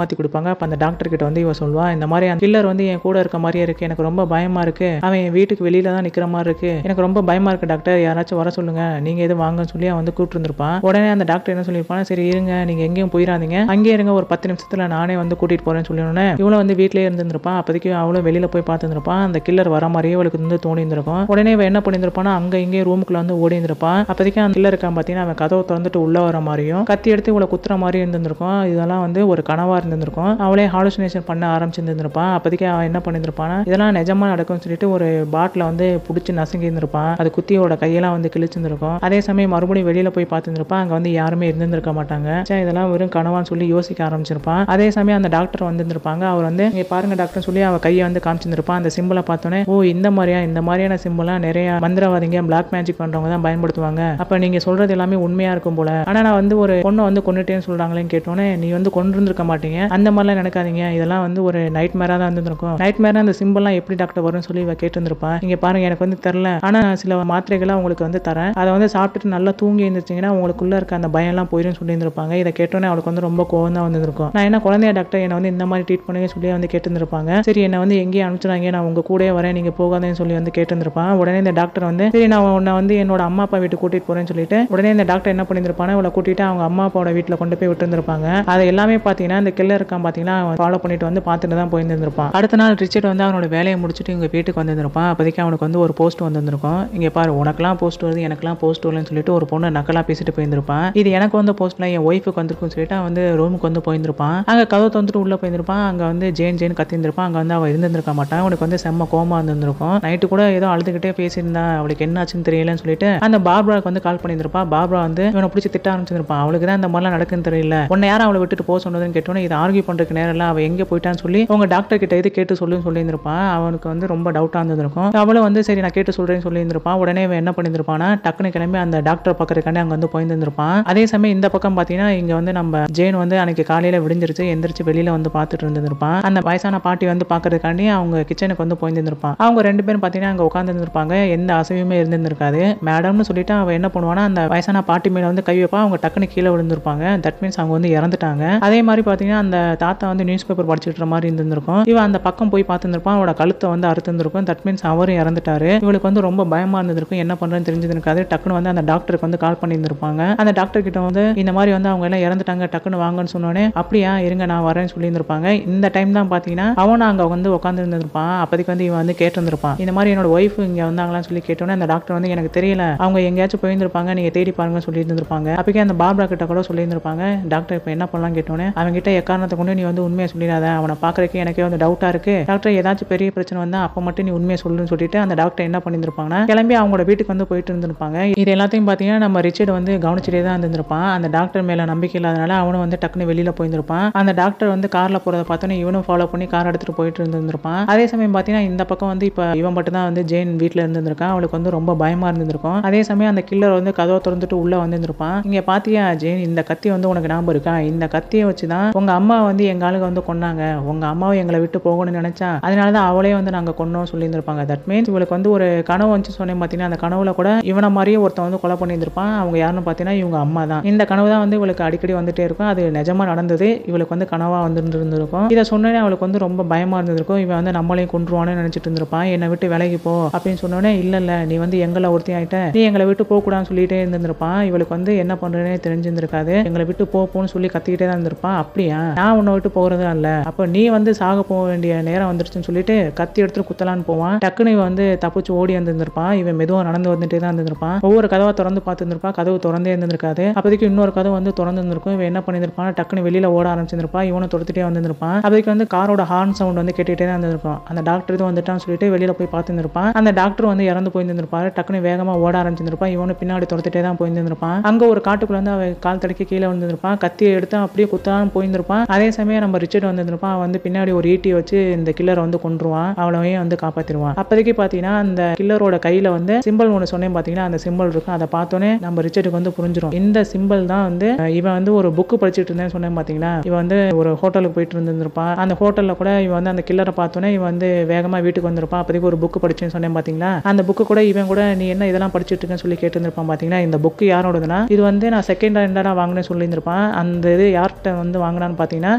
இருந்திருப்பாங்க அப்ப அந்த டாக்டர் கிட்ட வந்து இவ சொல்லுவா இந்த மாதிரி அந்த கில்லர் வந்து என் கூட இருக்க மாதிரியே இருக்கு எனக்கு ரொம்ப பயமா இருக்கு அவன் என் வீட்டுக்கு வெளியில தான் நிக்கிற மாதிரி இருக்கு எனக்கு ரொம்ப பயமா இருக்கு டாக்டர் யாராச்சும் வர சொல்லுங்க நீங்க எது வாங்கன்னு சொல்லி அவன் வந்து கூப்பிட்டு இருந்திருப்பான் உடனே அந்த டாக்டர் என்ன சொல்லியிருப்பான் சரி இருங்க நீங்க எங்கேயும் போயிடாதீங்க அங்கேயே இருங்க ஒரு பத்து நிமிஷத்துல நானே வந்து கூட்டிட்டு போறேன்னு சொல்லி இவளும் வந்து வீட்லயே இருந்திருப்பான் அப்போதைக்கு அவளும் வெளியில போய் பார்த்துருப்பான் அந்த கில்லர் வர மாதிரியே அவளுக்கு வந்து தோணி இருந்திருக்கும் உடனே இவன் என்ன பண்ணியிருப்பானா அங்க இங்கே ரூமுக்குள்ள வந்து ஓடி இருந்திருப்பான் அப்போதைக்கு அந்த கில்லர் இருக்கான் பார்த்தீங்கன்னா அவன் கதவை திறந்துட்டு உள்ள வர மாதிரியும் கத்தி எடுத்து இவளை குத்துற மாதிரி இருந்திருக்கும் இதெல்லாம் வந்து ஒரு கனவா இருந்திருக்கும் அவளே ஹாலுசினேஷன் பண்ண ஆரம்பிச்சிருந்திருப்பான் அப்போதைக்கு அவன் என்ன பண்ணியிருப்பானா இதெல்லாம் நிஜமா நடக்கும்னு சொல்லிட்டு ஒரு பாட்டில வந்து பிடிச்சி நசுங்கி இருந்திருப்பான் அது குத்தியோட கையெல்லாம் வந்து கிழிச்சிருந்திருக்கும் அதே சமயம் மறுபடியும் வெளியில போய் பார்த்துருப்பான் அங்க வந்து யாருமே இருந்திருக்க மாட்டாங்க ச்சே, இதெல்லாம் வெறும் கனவான்னு சொல்லி யோசிக்க ஆரம்பிச்சிருப்பான் அதே சமயம் அந்த டாக்டர் வந்திருந்திருப்பாங்க அவர் வந்து இங்க பாருங்க டாக்டர் சொல்லி அவ கையை வந்து காமிச்சிருப்பான் அந்த சிம்பிளை பார்த்தோன்னே ஓ இந்த மாதிரியா இந்த மாதிரியான சிம்பிளா நிறைய மந்திரவாதிங்க பிளாக் மேஜிக் பண்றவங்க தான் பயன்படுத்துவாங்க அப்ப நீங்க சொல்றது எல்லாமே உண்மையா இருக்கும் போல ஆனா நான் வந்து ஒரு பொண்ணை வந்து கொண்டுட்டேன்னு சொல்றாங்களேன்னு கேட்டோன்னே நீ வந்து கொண்டு இருந்திருக்க மாட்டீங்க அந்த மாதிரிலாம் நினைக்காதீங்க இதெல்லாம் வந்து ஒரு நைட் மேரா தான் இருந்திருக்கும் நைட் மேரா அந்த சிம்பிள்லாம் எப்படி டாக்டர் வரும்னு சொல்லி இவ கேட்டிருந்திருப்பா இங்க பாருங்க எனக்கு வந்து தெரில ஆனா நான் சில மாத்திரைகளை உங்களுக்கு வந்து தரேன் அதை வந்து சாப்பிட்டுட்டு நல்லா தூங்கி இருந்துச்சிங்கன்னா உங்களுக்குள்ள இருக்க அந்த பயம் எல்லாம் போயிடும் சொல்லி இருந்திருப்பாங்க இதை கேட்டோன்னே அவளுக்கு வந்து ரொம்ப கோவம் தான் வந்திருக்கும் நான் என்ன குழந்தைய டாக்டர் என்னை வந்து இந்த மாதிரி ட்ரீட் பண்ணுங்க சொல்லி வந்து கேட்டிருந்திருப்பாங்க சரி என்னை வந்து எங்கேயும் அனுப்பிச்சிடாங்க நான் உங்க கூடயே வரேன் நீங்க போகாதேன்னு சொல்லி வந்து கேட்டிருந்திருப்பான் உடனே இந்த டாக்டர் வந்து சரி நான் உன்னை வந்து என்னோட அம்மா அப்பா வீட்டுக்கு கூட்டிட்டு போறேன்னு சொல்லிட்டு உடனே இந்த டாக்டர் என்ன பண்ணியிருப்பானா இவளை கூட்டிட்டு அவங்க அம்மா அப்பாவோட வீட்டுல கொண்டு போய் விட்டுருந்திருப்பாங்க அது எல்லாமே பாத்தீங்கன்னா இந்த கில்லர் இருக்கான் பாத்தீங்கன்னா அவன் ஃபாலோ பண்ணிட்டு வந்து பார்த்துட்டு தான் போயிருந்திருப்பான் அடுத்த நாள் ரிச்சர்ட் வந்து அவனோட வேலையை முடிச்சுட்டு இங்க வீட்டுக்கு வந்திருப்பான் அப்போதைக்கு அவனுக்கு வந்து ஒரு போஸ்ட் வந்திருக்கும் இங்க பாரு உனக்கெல்லாம் போஸ்ட் வருது எனக்கெல்லாம் போஸ்ட் வரலன்னு சொல்லிட்டு ஒரு பொண்ணு நக்கலா பேசிட்டு போயிருந்திருப்பான் இது எனக்கு வந்து போஸ்ட்ல என் ஒய்ஃபுக்கு வந்திருக்குன்னு சொல்லிட்டு அவன் வந்து ரூமுக்கு வந்து போயிருந்திருப்பான் அங்க கதவு தந்துட்டு உள்ள போயிருந்திருப்பான் அங்க வந்து ஜெயின் ஜெயின் கத்திருந்திருப்பான் அங்க வந்து அவ இருந்திருக்க மாட்டான் அவனுக்கு வந்து செம்ம கோமா இருந்திருக்கும் நைட்டு கூட ஏதோ அழுதுகிட்டே பேசியிருந்தா அவளுக்கு என்ன ஆச்சுன்னு தெரியலன்னு சொல்லிட்டு அந்த பார்பராக்கு வந்து கால் பண்ணியிருந்திருப்பா பார்பரா வந்து இவனை பிடிச்சி திட்ட ஆரம்பிச்சிருப்பான் அவளுக்கு தான் இந்த மாதிரிலாம் நடக்குன்னு தெரியல உன்னை யாரும் அவளை விட்டுட்டு போக சொன்னதுன்னு கேட்டோன்னே இது ஆர்கியூ பண்றதுக்கு நேரம் இல்ல அவ எங்க போயிட்டான்னு சொல்லி உங்க டாக்டர் கிட்ட இது கேட்டு சொல்லுன்னு சொல்லியிருந்திருப்பான் அவனுக்கு வந்து ரொம்ப டவுட்டா இருந்திருக்கும் அவளும் வந்து சரி நான் கேட்டு சொல்றேன்னு சொல்லியிருந்திருப்பான் உடனே இவன் என்ன பண்ணியிருந்திருப்பானா டக்குனு கிளம்பி அந்த டாக்டர் பக்கத்துக்காண்டி அங்க வந்து போயிருந்திருப்பான் அதே சமயம் இந்த பக்கம் பாத்தீங்கன்னா இங்க வந்து நம்ம ஜெயின் வந்து அன்னைக்கு காலையில விடிஞ்சிருச்சு எந்திரிச்சு வெளியில வந்து பார்த்துட்டு இருந்திருப்பான் அந்த வயசான பாட்டி வந்து பாக்குறதுக்காண்டி அவங்க கிச்சனுக்கு வந்து போயிருந்திருப்பான் அவங்க ரெண்டு பேரும் பாத்தீங்கன்னா அங்க உட்கார்ந்து இருந்திருப்பாங்க எந்த அசைவுமே இருந்திருக்காது மேடம்னு சொல்லிட்டு அவன் என்ன பண்ணுவானா அந்த வயசான பாட்டி மேல வந்து கை வைப்பா அவங்க டக்குனு கீழே விழுந்திருப்பாங்க தட் மீன்ஸ் அவங்க வந்து இறந்துட்டாங்க அதே மாதிரி பாத்தீங்கன்னா அந்த தாத்தா வந்து நியூஸ் பேப்பர் படிச்சுட்டு மாதிரி இருந்திருக்கும் இவன் அந்த பக்கம் போய் பார்த்துருப்பான் அவனோட கழுத்தை வந்து அறுத்திருந்திருக்கும் தட் மீன்ஸ் அவரும் இறந்துட்டாரு இவளுக்கு வந்து ரொம்ப பயமா இருந்திருக்கும் என்ன பண்றேன்னு தெரிஞ்சிருக்காது டக்குனு வந்து அந்த டாக்டருக்கு வந்து கால் பண்ணியிருந்திருப்பாங்க அந்த டாக்டர் கிட்ட வந்து இந்த மாதிரி வந்து அவங்க எல்லாம் இறந்துட்டாங்க டக்குனு வாங்கன்னு சொன்னோடனே அப்படியா இருங்க நான் வரேன்னு சொல்லியிருந்திருப்பாங்க இந்த டைம் தான் பாத்தீங்கன்னா அவனும் அங்க வந்து உட்காந்து இருந்திருப்பான் அப்போதைக்கு வந்து இவன் வந்து கேட்டிருந்திருப்பான் இந்த மாதிரி என்னோட ஒய்ஃப் இங்க வந்தாங்களான்னு சொல்லி கேட்டோன்னே அந்த டாக்டர் வந்து எனக்கு தெரியல அவங்க எங்கேயாச்சும் போயிருந்திருப்பாங்க நீங்க தேடி பாருங்க சொல்லி இருந்திருப்பாங்க அப்போக்கே அந்த பாப்ரா கிட்ட கூட சொல்லியிருந்திருப்பாங்க டாக்டர் இப்போ என்ன பண்ணலாம் கேட்டோன்னே அவங்க கிட்ட எக்காரணத்தை கொண்டு நீ வந்து உண்மையை சொல்லிடாத அவனை பார்க்கறதுக்கு எனக்கே வந்து டவுட்டா இருக்கு டாக்டர் ஏதாச்சும் பெரிய பிரச்சனை வந்தா அப்போ மட்டும் நீ உண்மையை சொல்லுன்னு சொல்லிட்டு அந்த டாக்டர் என்ன பண்ணியிருந்திருப்பாங்கன்னா கிளம்பி அவங்களோட வீட்டுக்கு வந்து போயிட்டு இருந்திருப்பாங்க இது எல்லாத்தையும் பார்த்தீங்கன்னா நம்ம ரிச்சர்ட் வந்து கவனிச்சுட்டே தான் இருந்திருப்பான் அந்த டாக்டர் மேல நம்பிக்கை இல்லாதனால அவனும் வந்து டக்குனு வெளியில போயிருந்திருப்பான் அந்த டாக்டர் வந்து கார்ல போறதை பார்த்தோன்னே இவனும் ஃபாலோ பண்ணி கார் எடுத்துட்டு போயிட்டு இருந்திருப்பான் அதே சமயம் பார்த்தீங்கன்னா இந்த பக்கம் வந்து இப்போ இவன் மட்டும் தான் வந்து ஜெயின் வீட்டில் இருந்திருக்கான் அவளுக்கு வந்து ரொம்ப பயமா இருந்திருக்கும் அதே சமயம் அந்த கில்லர் வந்து கதவை திறந்துட்டு உள்ள வந்திருந்திருப்பான் இங்க பாத்தியா ஜெயின் இந்த கத்தி வந்து உனக்கு ஞாபகம் இருக்கா இந்த கத்தியை வச்சு தான் உங்க அம்மா வந்து எங்க ஆளுங்க வந்து கொன்னாங்க உங்க அம்மாவை எங்களை விட்டு போகணும்னு நினைச்சா அதனால தான் அவளே வந்து நாங்க கொன்னோம் சொல்லியிருந்திருப்பாங்க தட் மீன்ஸ் இவளுக்கு வந்து ஒரு கனவு வந்து சொன்னேன் பார்த்தீங்கன்னா அந்த கனவுல கூட இவனை மாதிரியே ஒருத்தன் வந்து கொலை பண்ணியிருந்திருப்பான் அவங்க யாருன்னு பார்த்தீங்கன்னா இவங்க அம்மா தான் இந்த கனவு தான் வந்து இவளுக்கு அடிக்கடி வந்துட்டே இருக்கும் அது நிஜமா நடந்தது இவளுக்கு வந்து கனவா வந்து இருந்திருக்கும் இதை சொன்னோன்னே அவளுக்கு வந்து ரொம்ப பயமா இருந்திருக்கும் இவன் வந்து நம்மளையும் கொன்றுவான்னு நினைச்சிட்டு இருந்திருப்பான் என்னை விட்டு விலகி போ அப்படின்னு சொன்னோன்னே இல்ல இல்ல நீ வந்து எங்களை ஒருத்தி ஆயிட்ட நீ எங்களை விட்டு போக கூடாதுன்னு சொல்லிட்டே இருந்திருப்பான் இவளுக்கு வந்து என்ன பண்றேனே தெரிஞ்சிருந்திருக்காது எங்களை விட்டு போ போன்னு சொல்லி கத்திக்கிட்டே தான் இருந்திருப்பான் அப்படியா நான் உன்னை விட்டு போறதா இல்ல அப்ப நீ வந்து சாக போக வேண்டிய நேரம் வந்துருச்சுன்னு சொல்லிட்டு கத்தி எடுத்துட்டு குத்தலான்னு போவான் டக்குன்னு இவன் வந்து தப்பிச்சு ஓடி வந்திருந்திருப்பான் இவன் மெதுவா நடந்து வந்துட்டே தான் இருந்திருப்பான் ஒவ்வொரு கதவா திறந்து பார்த்துருப்பான் கதவு திறந்தே இருந்திருக்காது அப்போதைக்கு இன்னொரு கதவு வந்து திறந்து இருந்திருக்கும் இவன் என்ன பண்ணியிருப்பான் டக்குன்னு வெளியில ஓட ஆரம்பிச்சிருப்பான் இவனை தொடுத்துட்டே வந்திருப்பான் அப்போதைக்கு வந்து காரோட ஹார்ன் சவுண்ட் வந்து கேட்டுட்டே தான் இருந்திருக்கும் அந்த டாக்டர் இது வந்துட்டான்னு சொல்லிட்டு வெளியில போய் பார்த்துருப்பான் அந்த டாக்டர் வந்து இறந்து போயிருந்திருப்பாரு டக்குன்னு வேகமா ஓட ஆரம்பிச்சிருப்பான் இவனு பின்னாடி துரத்துட்டே தான் போயிருந்திருப்பான் அங்க ஒரு காட்டுக்குள்ள வந்து அவன் கால் தடுக்கி கீழே வந்திருப்பான் கத்தியை எடுத்து அப்படியே குத்தான்னு போயிருந்திருப்பான் அதே சமயம் நம்ம ரிச்சர்ட் வந்திருப்பான் அவன் வந்து பின்னாடி ஒரு ஈட்டி வச்சு இந்த கில்லரை வந்து கொன்றுவான் அவளையும் வந்து காப்பாத்திடுவான் அப்போதைக்கு பாத்தீங்கன்னா அந்த கில்லரோட கையில வந்து சிம்பிள் ஒன்று சொன்னேன் பாத்தீங்கன்னா அந்த சிம்பிள் இருக்கும் அதை பார்த்தோன்னே நம்ம ரிச்சர்டுக்கு வந்து புரிஞ்சிடும் இந்த சிம்பிள் தான் வந்து அஹ், இவன் வந்து ஒரு புக்கு படிச்சுட்டு இருந்தேன்னு சொன்னேன் பாத்தீங்களா இவன் வந்து ஒரு ஹோட்டலுக்கு போயிட்டு இருந்திருப்பான் அந்த ஹோட்டல்ல கூட இவன் வந்து அந்த கில்லரை பார்த்தோன்னே இவன் வந்து வேகமா வீட்டுக்கு வந்திருப்பான் அப்போதைக்கு ஒரு புக்கு படிச்சேன்னு சொன்னேன் பாத்தீங்களா அந்த புக்கு கூட இவன் கூட நீ என்ன இதெல்லாம் படிச்சுட்டு இருக்கேன்னு சொல்லி கேட்டிருந்திருப்பான் பாத்தீங்கன்னா இந்த புக்கு யாரோடதுன்னா இது வந்து நான் செகண்ட் ஹேண்டா வாங்கினேன்னு சொல்லியிருந்திருப்பான் அந்த இது யார்கிட்ட வந்து வாங்கினான்னு பாத்தீங்கன்னா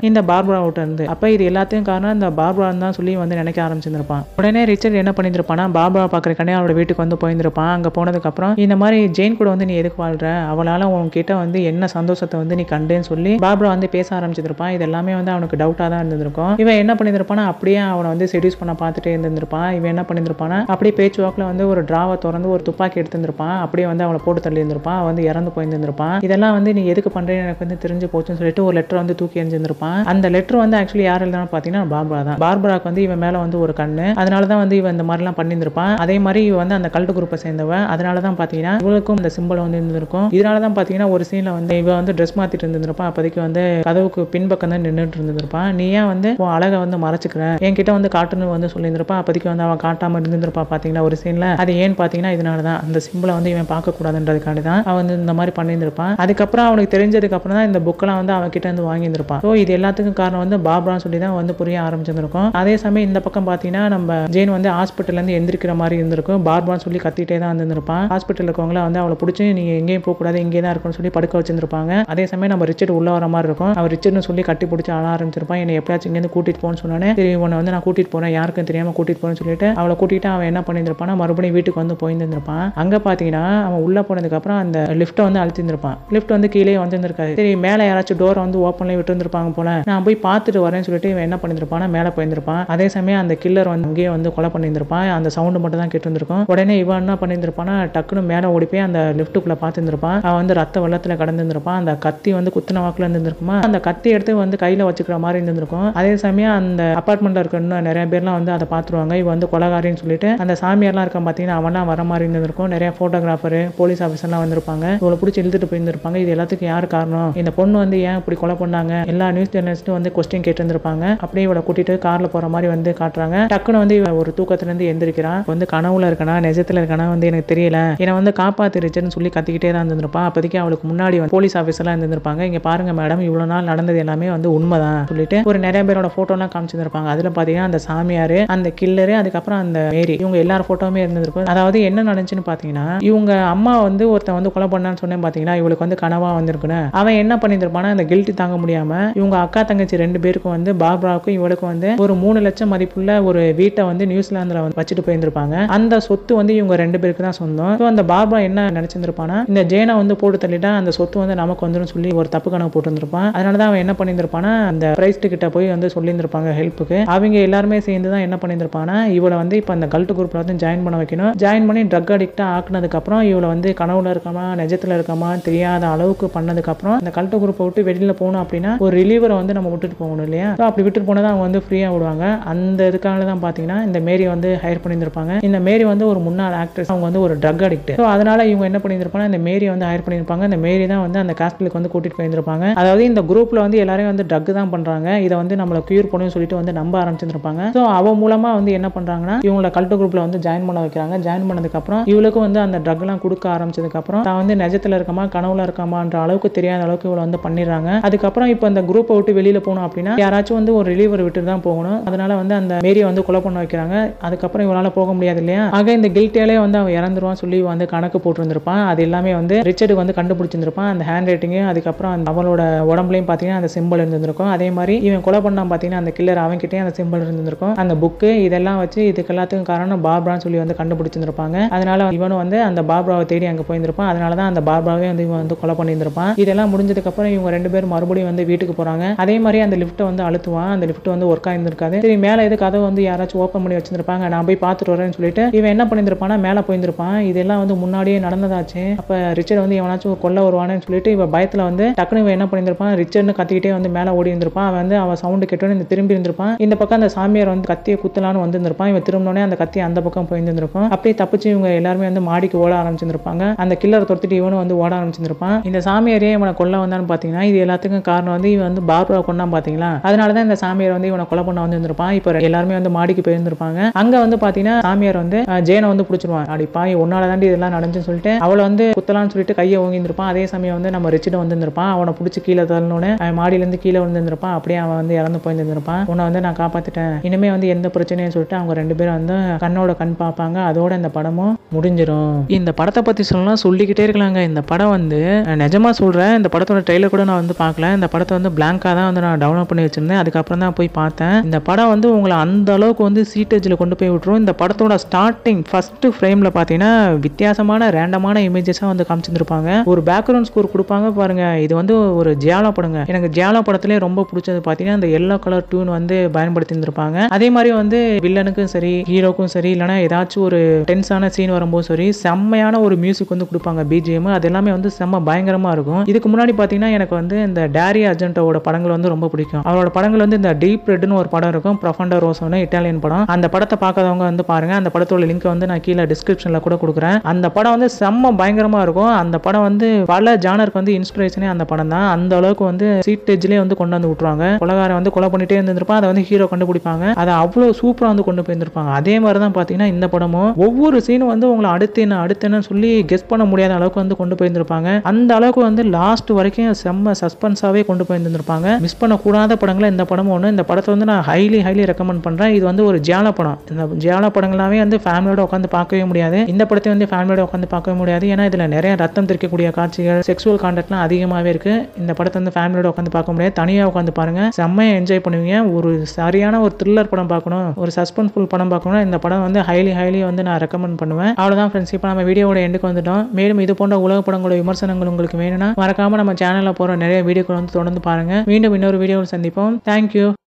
இந்த பார்பரா விட்டு இருந்து அப்ப இது எல்லாத்தையும் காரணம் இந்த பார்பரா தான் சொல்லி வந்து நினைக்க ஆரம்பிச்சிருப்பான் உடனே ரிச்சர்ட் என்ன பண்ணியிருப்பானா பார்பரா பாக்குறக்கானே அவரோட வீட்டுக்கு வந்து போயிருந்திருப்பான் அங்க போனதுக்கு அப்புறம் இந்த மாதிரி ஜெயின் கூட வந்து நீ எதுக்கு வாழ்ற அவளால உன்கிட்ட வந்து என்ன சந்தோஷத்தை வந்து நீ கண்டேன்னு சொல்லி பார்பரா வந்து பேச ஆரம்பிச்சிருப்பான் இது எல்லாமே வந்து அவனுக்கு டவுட்டா தான் இருந்திருக்கும் இவன் என்ன பண்ணியிருப்பானா அப்படியே அவனை வந்து செடியூஸ் பண்ண பார்த்துட்டே இருந்திருப்பான் இவன் என்ன பண்ணியிருப்பானா அப்படியே பேச்சுவாக்கில் வந்து ஒரு டிராவை திறந்து ஒரு துப்பாக்கி எடுத்திருந்திருப்பான் அப்படியே வந்து அவனை போட்டு தள்ளி இருந்திருப்பான் அவன் வந்து இறந்து போயிருந்திருப்பான் இதெல்லாம் வந்து நீ எதுக்கு பண்றேன்னு எனக்கு வந்து தெரிஞ்சு போச்சுன்னு சொல்லிட்டு ஒரு லெட்டர் வந்து தூக்கி எறிஞ்சிருந்திருப்பான் அந்த லெட்டர் வந்து ஆக்சுவலி யார் எழுதான்னு பார்த்தீங்கன்னா பார்பரா தான் பார்பராக்கு வந்து இவன் மேல வந்து ஒரு கண்ணு அதனால தான் வந்து இவன் இந்த மாதிரிலாம் பண்ணியிருந்திருப்பான் அதே மாதிரி இவன் வந்து அந்த கல்ட்டு குரூப்பை சேர்ந்தவன் அதனால தான் பார்த்தீங்கன்னா இவளுக்கும் இந்த சிம்பிள் வந்து இருந்திருக்கும் இதனால தான் பார்த்தீங்கன்னா ஒரு சீன்ல வந்து இவன் வந்து ட்ரெஸ் மாத்திட்டு இருந்திருப்பான் அப்போதைக்கு வந்து கதவுக்கு பின்பக்கம் தான் நின்றுட்டு இருந்திருப்பான் நீ ஏன் வந்து உன் அழகை வந்து மறைச்சிக்கிற என்கிட்ட வந்து காட்டுன்னு வந்து சொல்லியிருந்திருப்பான் அப்போதைக்கு வந்து அவன் காட்டாம இருந்திருப்பான் பார்த்தீங்கன்னா ஒரு சீன்ல அது ஏன்னு பார்த்தீங்கன்னா இதனால தான் அந்த சிம்பிளை வந்து இவன் பார்க்கக்கூடாதுன்றதுக்காண்டி தான் அவன் வந்து இந்த மாதிரி பண்ணியிருந்திருப்பான் அதுக்கப்புறம் அவனுக்கு தெரிஞ்சதுக்கு அப்புறம் தான் இந்த புக்கெல்லாம் வந்து அவன் கிட்ட இருந்து வாங்கியிருந்திருப்பான் ஸோ இது எல்லாத்துக்கும் காரணம் வந்து பாப்ரான்னு சொல்லி தான் வந்து புரிய ஆரம்பிச்சிருந்திருக்கும் அதே சமயம் இந்த பக்கம் பார்த்தீங்கன்னா நம்ம ஜெயின் வந்து ஹாஸ்பிட்டல்ல இருந்து எந்திரிக்கிற மாதிரி இருந்திருக்கும் பார்பான்னு சொல்லி கத்திட்டே தான் இருந்திருப்பான் ஹாஸ்பிட்டல் இருக்கவங்கள வந்து அவளை பிடிச்சி நீங்க எங்கேயும் போகக்கூடாது இங்கே தான் இருக்கணும்னு சொல்லி படுக்க வச்சிருந்திருப்பாங்க அதே சமயம் நம்ம ரிச்சர்ட் உள்ள வர மாதிரி இருக்கும் அவன் ரிச்சர்ட்னு சொல்லி கட்டி பிடிச்சி அழ ஆரம்பிச்சிருப்பான் என்னை எப்பயாச்சும் இங்கேருந்து கூட்டிட்டு போன்னு சொன்னானே சரி உன்னை வந்து நான் கூட்டிட்டு போறேன் யாருக்கும் தெரியாம கூட்டிட்டு போறேன்னு சொல்லிட்டு அவளை கூட்டிட்டு அவன் என்ன பண்ணியிருந்திருப்பானா மறுபடியும் வீட்டுக்கு வந்து போயிருந்திருப்பான் அங்க பாத்தீங்கன்னா அவன் உள்ள போனதுக்கு அப்புறம் அந்த லிஃப்ட்டை வந்து அழுத்திருந்திருப்பான் லிஃப்ட் வந்து கீழே வந்திருந்திருக்காது சரி மேலே யாராச்சும் டோரை வந்து ஓப்பன்ல விட்டுருந்துருப்பாங்க போல நான் போய் பார்த்துட்டு வரேன்னு சொல்லிட்டு இவன் என்ன பண்ணியிருப்பானா மேலே போயிருந்திருப்பான் அதே சமயம் அந்த கில்லர் வந்து அங்கேயே வந்து கொலை பண்ணியிருந்திருப்பான் அந்த சவுண்டு மட்டும் தான் கேட்டிருந்திருக்கும் உடனே இவன் என்ன பண்ணியிருந்திருப்பானா டக்குன்னு மேலே ஓடி போய் அந்த லிஃப்ட்டுக்குள்ள பார்த்துருந்துருப்பான் அவன் வந்து ரத்த வெள்ளத்தில் கடந்திருந்திருப்பான் அந்த கத்தி வந்து குத்துன வாக்குல இருந்திருக்குமா அந்த கத்தி எடுத்து வந்து கையில வச்சுக்கிற மாதிரி இருந்திருக்கும் அதே சமயம் அந்த அப்பார்ட்மெண்ட்ல இருக்க இன்னும் நிறைய பேர்லாம் வந்து அதை பார்த்துருவாங்க இவன் வந்து கொலகாரின்னு சொல்லிட்டு அந்த சாமியார்லாம் இருக்கான் பார்த்தீங்கன்னா அவன்லாம் வர மாதிரி இருந்திருக்கும் நிறைய போட்டோகிராஃபர் போலீஸ் ஆஃபீஸர்லாம் வந்திருப்பாங்க இவளை பிடிச்சி இழுத்துட்டு போயிருந்திருப்பாங்க இது எல்லாத்துக்கும் யார் காரணம் இந்த பொண்ணு வந்து ஏன் இப்படி கொலை பண்ணாங்க எல்லா நியூஸ் ஜேர்னலிஸ்ட்டும் வந்து கொஸ்டின் கேட்டிருந்திருப்பாங்க அப்படியே இவளை கூட்டிட்டு கார்ல போற மாதிரி வந்து காட்டுறாங்க டக்குன்னு வந்து இவ ஒரு தூக்கத்துல இருந்து எந்திரிக்கிறான் வந்து கனவுல இருக்கனா நிஜத்துல இருக்கனா வந்து எனக்கு தெரியல என்னை வந்து காப்பாத்திருச்சுன்னு சொல்லி கத்திக்கிட்டே தான் இருந்திருப்பான் அப்போதைக்கு அவளுக்கு முன்னாடி வந்து போலீஸ் ஆஃபீஸர்லாம் இருந்திருப்பாங்க இங்க பாருங்க மேடம் இவ்வளவு நாள் நடந்தது எல்லாமே வந்து உண்மைதான் சொல்லிட்டு ஒரு நிறைய பேரோட போட்டோலாம் காமிச்சிருப்பாங்க அதுல பாத்தீங்கன்னா அந்த சாமியார் அந்த கில்லரு அதுக்கப்புறம் அந்த மேரி இவங்க எல்லார் போட்டோவுமே இருந்திருக்கும் அதாவது என்ன நடந்துச்சுன்னு பாத்தீங்கன்னா இவங்க அம்மா வந்து ஒருத்தன் வந்து கொலை பண்ணான்னு சொன்னேன் பாத்தீங்கன்னா இவளுக்கு வந்து கனவா வந்திருக்குன்னு அவன் என்ன பண்ணியிருப்பானா அந்த கில்ட்டி தாங்க முடியாம இவங்க அக்கா தங்கச்சி ரெண்டு பேருக்கும் வந்து பார்பராவுக்கும் இவளுக்கும் வந்து ஒரு மூணு லட்சம் மதிப்புள்ள ஒரு வீட்டை வந்து நியூசிலாந்துல வந்து வச்சுட்டு போயிருந்திருப்பாங்க அந்த சொத்து வந்து இவங்க ரெண்டு பேருக்கு தான் சொந்தம் ஸோ அந்த பார்பரா என்ன நினைச்சிருந்திருப்பானா இந்த ஜேனை வந்து போட்டு தள்ளிட்டா அந்த சொத்து வந்து நமக்கு வந்துடும் சொல்லி ஒரு தப்பு கணக்கு போட்டுருந்திருப்பான் அதனால தான் அவன் என்ன பண்ணியிருந்திருப்பானா அந்த பிரைஸ்ட் கிட்ட போய் வந்து சொல்லியிருந்திருப்பாங்க ஹெல்ப்புக்கு அவங்க எல்லாருமே சேர்ந்து தான் என்ன பண்ணியிருந்திருப்பானா இவளை வந்து இப்போ அந்த கல்ட்டு குரூப்ல வந்து ஜாயின் பண்ண வைக்கணும் ஜாயின் பண்ணி ட்ரக் அடிக்டா ஆக்குனதுக்கு அப்புறம் இவளை வந்து கனவுல இருக்கமா நிஜத்துல இருக்கமா தெரியாத அளவுக்கு பண்ணதுக்கு அப்புறம் அந்த கல்ட்டு குரூப்பை விட்டு வெளியில போகணும் அப்படின்னா ஒரு ரிலீவரை வந்து நம்ம விட்டுட்டு போகணும் இல்லையா So அப்படி விட்டுட்டு போனதை அவங்க வந்து ஃப்ரீயா விடுவாங்க அந்த இதுக்காக தான் பாத்தீங்கன்னா இந்த மேரி வந்து ஹையர் பண்ணியிருந்திருப்பாங்க இந்த மேரி வந்து ஒரு முன்னாள் ஆக்ட்ரஸ் அவங்க வந்து ஒரு ட்ரக் அடிக்ட் ஸோ அதனால இவங்க என்ன பண்ணியிருப்பாங்க இந்த மேரி வந்து ஹையர் பண்ணியிருப்பாங்க இந்த மேரி தான் வந்து அந்த ஹாஸ்பிட்டலுக்கு வந்து கூட்டிட்டு போயிருந்திருப்பாங்க அதாவது இந்த குரூப்ல வந்து எல்லாரையும் வந்து ட்ரக் தான் பண்றாங்க இதை வந்து நம்மளை கியூர் பண்ணணும்னு சொல்லிட்டு வந்து நம்ப ஆரம்பிச்சிருப்பாங்க ஸோ அவ மூலமா வந்து என்ன பண்றாங்கன்னா இவங்கள கல்ட்டு குரூப்ல வந்து ஜாயின் பண்ண வைக்கிறாங்க ஜாயின் பண்ணதுக்கு அப்புறம் இவளுக்கும் வந்து அந்த ட்ரக் எல்லாம் கொடுக்க ஆரம்பிச்சதுக்கு அப்புறம் தான் வந்து நிஜத்துல இருக்கமா கனவுல இருக்கமான்ற அளவுக்கு தெரியாத அளவுக்கு இவளை வந்து பண்ணிடுறாங்க அதுக்கப்புறம் இப்போ இந்த குரூப்பை விட்டு வெளியில போகணும் அப்படின்னா யாராச்சும் வந்து ஒரு ரிலீவர் விட்டு தான் போகணும் அதனால வந்து அந்த மேரியை வந்து கொலை பண்ண வைக்கிறாங்க அதுக்கப்புறம் இவளால போக முடியாது இல்லையா ஆக இந்த கில்ட்டியாலே வந்து அவன் இறந்துருவான் சொல்லி வந்து கணக்கு போட்டிருந்திருப்பான் அது எல்லாமே வந்து ரிச்சர்டுக்கு வந்து கண்டுபிடிச்சிருந்திருப்பான் அந்த ஹேண்ட் ரைட்டிங்கு அதுக்கப்புறம் அந்த அவளோட உடம்புலையும் பார்த்தீங்கன்னா அந்த சிம்பிள் இருந்திருக்கும் அதே மாதிரி இவன் கொலை பண்ணான் பார்த்தீங்கன்னா அந்த கில்லர் அவன்கிட்டயும் அந்த சிம்பிள் இருந்திருக்கும் அந்த புக்கு இதெல்லாம் வச்சு இதுக்கு எல்லாத்துக்கும் காரணம் பார்பரான்னு சொல்லி வந்து கண்டுபிடிச்சிருந்திருப்பாங்க அதனால இவனும் வந்து அந்த பார்பராவை தேடி அங்கே போயிருந்திருப்பான் அதனால தான் அந்த பார்பராவே வந்து இவன் வந்து கொலை பண்ணியிருந்திருப்பான் இதெல்லாம் முடிஞ்சதுக்கு அப்புறம் இவங்க ரெண்டு பேரும் மறுபடியும் வந்து வீட்டுக்கு போறாங்க அதே மாதிரி அந்த லிஃப்ட்டை வந்து அழுத்துவான் அந்த லிஃப்ட் வந்து ஒர்க் ஆயிருந்திருக்காது சரி மேலே எது கதவை வந்து யாராச்சும் ஓப்பன் பண்ணி வச்சிருந்திருப்பாங்க நான் போய் பார்த்துட்டு வரேன்னு சொல்லிட்டு இவன் என்ன பண்ணியிருப்பானா மேலே போயிருந்திருப்பான் இதெல்லாம் வந்து முன்னாடியே நடந்ததாச்சு அப்போ ரிச்சர்ட் வந்து எவனாச்சும் கொல்ல வருவானு சொல்லிட்டு இவன் பயத்தில் வந்து டக்குனு இவன் என்ன பண்ணியிருப்பான் ரிச்சர்ட்னு கத்திக்கிட்டே வந்து மேலே ஓடி இருந்திருப்பான் அவன் வந்து அவன் சவுண்டு கேட்டோன்னு இந்த திரும்பி இருந்திருப்பான் இந்த பக்கம் அந்த சாமியார் வந்து கத்தியை குத்தலான்னு வந்திருந்திருப்பான் இவன் திரும்பினோடனே அந்த கத்தி அந்த பக்கம் போயிருந்திருக்கும் அப்படியே தப்பிச்சு இவங்க எல்லாருமே வந்து மாடிக்கு ஓட ஆரம்பிச்சிருப்பாங்க அந்த கில்லரை துரத்திட்டு இவனும் வந்து ஓட ஆரம்பிச்சிருப்பான் இந்த சாமியாரே இவனை கொல்ல வந்தான்னு பார்த்தீங்கன்னா இது எல்லாத்துக்கும் காரணம் வந்து இவன் வந்து பார்பரா கொண்டான் பார்த்தீங்களா அதனால தான் இந்த சாமியார் வந்து இவனை கொலை பண்ண வந்திருந்திருப்பான் இப்போ எல்லாருமே வந்து மாடிக்கு போயிருந்திருப்பாங்க அங்க வந்து பார்த்தீங்கன்னா சாமியார் வந்து அஹ், ஜெயனை வந்து பிடிச்சிருவான் அப்படி பாய் உன்னால தாண்டி இதெல்லாம் நடந்துன்னு சொல்லிட்டு அவளை வந்து குத்தலாம்னு சொல்லிட்டு கையை ஓங்கியிருந்திருப்பான் அதே சமயம் வந்து நம்ம ரிச்சிடம் வந்திருந்திருப்பான் அவனை பிடிச்சி கீழே தள்ளணுன்னு அவன் மாடியிலேருந்து கீழே விழுந்திருந்திருப்பான் அப்படியே அவன் வந்து இறந்து போயிருந்திருப்பான் உன்னை வந்து நான் காப்பாத்திட்டேன் இனிமே வந்து எந்த பிரச்சனையும் சொல்லிட்டு அவங்க ரெண்டு பேரும் வந்து கண்ணோட கண் பார்ப்பாங்க அதோட இந்த படமும் முடிஞ்சிரும் இந்த படத்தை பத்தி சொல்லலாம் சொல்லிக்கிட்டே இருக்கலாங்க இந்த படம் வந்து நான் நிஜமா சொல்றேன் இந்த படத்தோட ட்ரெய்லர் கூட நான் வந்து பார்க்கல இந்த படத்தை வந்து பிளாங்கா தான் வந்து நான் டவுன்லோட் பண்ணி வச்சிருந்தேன் அதுக்கப்புறம் தான் போய் பார்த்தேன் இந்த படம் வந்து உங்களை அந்த அளவுக்கு வந்து சீட்டேஜில் கொண்டு போய் விட்டுரும் இந்த படத்தோட ஸ்டார்டிங் ஃபர்ஸ்ட் ஃப்ரேமில் பார்த்தீங்கன்னா வித்தியாசமான ரேண்டமான இமேஜஸாக வந்து காமிச்சிருப்பாங்க ஒரு பேக்ரவுண்ட் ஸ்கோர் கொடுப்பாங்க பாருங்க இது வந்து ஒரு ஜியாலா படங்க எனக்கு ஜியாலா படத்திலே ரொம்ப பிடிச்சது பார்த்தீங்கன்னா அந்த எல்லோ கலர் டியூன் வந்து பயன்படுத்தி இருந்திருப்பாங்க அதே மாதிரி வந்து வில்லனுக்கும் சரி ஹீரோக்கும் சரி இல்லைனா ஏதாச்சும் ஒரு டென்ஸான சீன் வரும்போது சரி செம்மையான ஒரு மியூசிக் வந்து கொடுப்பாங்க பிஜிஎம் அது எல்லாமே வந்து செம்ம பயங்கரமா இருக்கும் இதுக்கு முன்னாடி பார்த்தீங்கன்னா எனக்கு வந்து இந்த டேரி அர்ஜென்டோட படங்கள் வந்து ரொம்ப பிடிக்கும் அவரோட படங்கள் வந்து இந்த டீப் ரெட்னு ஒரு படம் இருக்கும் ப்ரொஃபண்டா ரோசோன்னு இட்டாலியன் படம் அந்த படத்தை பார்க்காதவங்க வந்து பாருங்க அந்த படத்தோட லிங்க் வந்து நான் கீழே டிஸ்கிரிப்ஷனில் கூட கொடுக்குறேன் அந்த படம் வந்து செம்ம பயங்கரமா இருக்கும் அந்த படம் வந்து பல ஜானருக்கு வந்து இன்ஸ்பிரேஷனே அந்த படம் தான் அந்த அளவுக்கு வந்து சீட்டேஜ்லேயே வந்து கொண்டு வந்து விட்டுருவாங்க கொலகாரன் வந்து கொலை பண்ணிட்டே இருந்திருப்பான் அதை வந்து ஹீரோ கண்டுபிடிப்பாங்க அதை அவ்வளோ சூப்பராக வந்து கொண்டு போயிருந்திருப்பாங்க அதே மாதிரி தான் பார்த்தீங்கன்னா இந்த படமும் ஒவ்வொரு சீனும் வந்து உங்களை அடுத்து என்ன அடுத்து என்னன்னு சொல்லி கெஸ் பண்ண முடியாத அளவுக்கு வந்து கொண்டு போயிருந்திருப்பாங்க அந்த அளவுக்கு வந்து லாஸ்ட் வரைக்கும் செம்ம சஸ்பென்ஸாகவே கொண்டு போயிருந்திருப்பாங்க மிஸ் பண்ணக்கூடாத படங்களை இந்த படமும் ஒன்று இந்த படத்தை வந்து நான் ஹைலி ஹைலி ரெக்கமெண்ட் பண்ணுறேன் இது வந்து ஒரு ஜியால படம் இந்த ஜியால படங்களாவே வந்து ஃபேமிலியோட உட்காந்து பார்க்கவே முடியாது இந்த படத்தை வந்து ஃபேமிலியோட உட்காந்து பார்க்கவே முடியாது ஏன்னா இதில் நிறைய ரத்தம் தெரிக்கக்கூடிய காட்சிகள் செக்ஸுவல் கான்டெக்ட்லாம் அதிகமாகவே இருக்கு இந்த படத்தை வந்து ஃபேமிலியோட உட்காந்து பார்க்க முடியாது தனியாக உட்காந்து பாருங்க செம்மையாக என்ஜாய் பண்ணுவீங்க ஒரு சரியான ஒரு த்ரில்லர் படம் பார்க்கணும் ஒரு சஸ்பென்ஸ்ஃபுல் படம் பார்க்கணும் இந்த படம் வந்து ஹைலி ஹைலி வந்து நான் ரெக்கமெண்ட் பண்ணுவேன் அவ்வளோதான் ஃப்ரெண்ட்ஸ் இப்போ நம்ம வீடியோவோட எண்டுக்கு வந்துட்டோம் மேலும் இது போன்ற உலக படங்களோட விமர்சனங்கள் உங்களுக்கு வேணும்னா மறக்காம நம்ம சேனலில் போகிற நிறைய வீடியோக்கள் வந்து தொடர்ந்து பாருங்க மீண்டும் இன்னொரு வீடியோவில் சந்திப்போம் தேங்க்யூ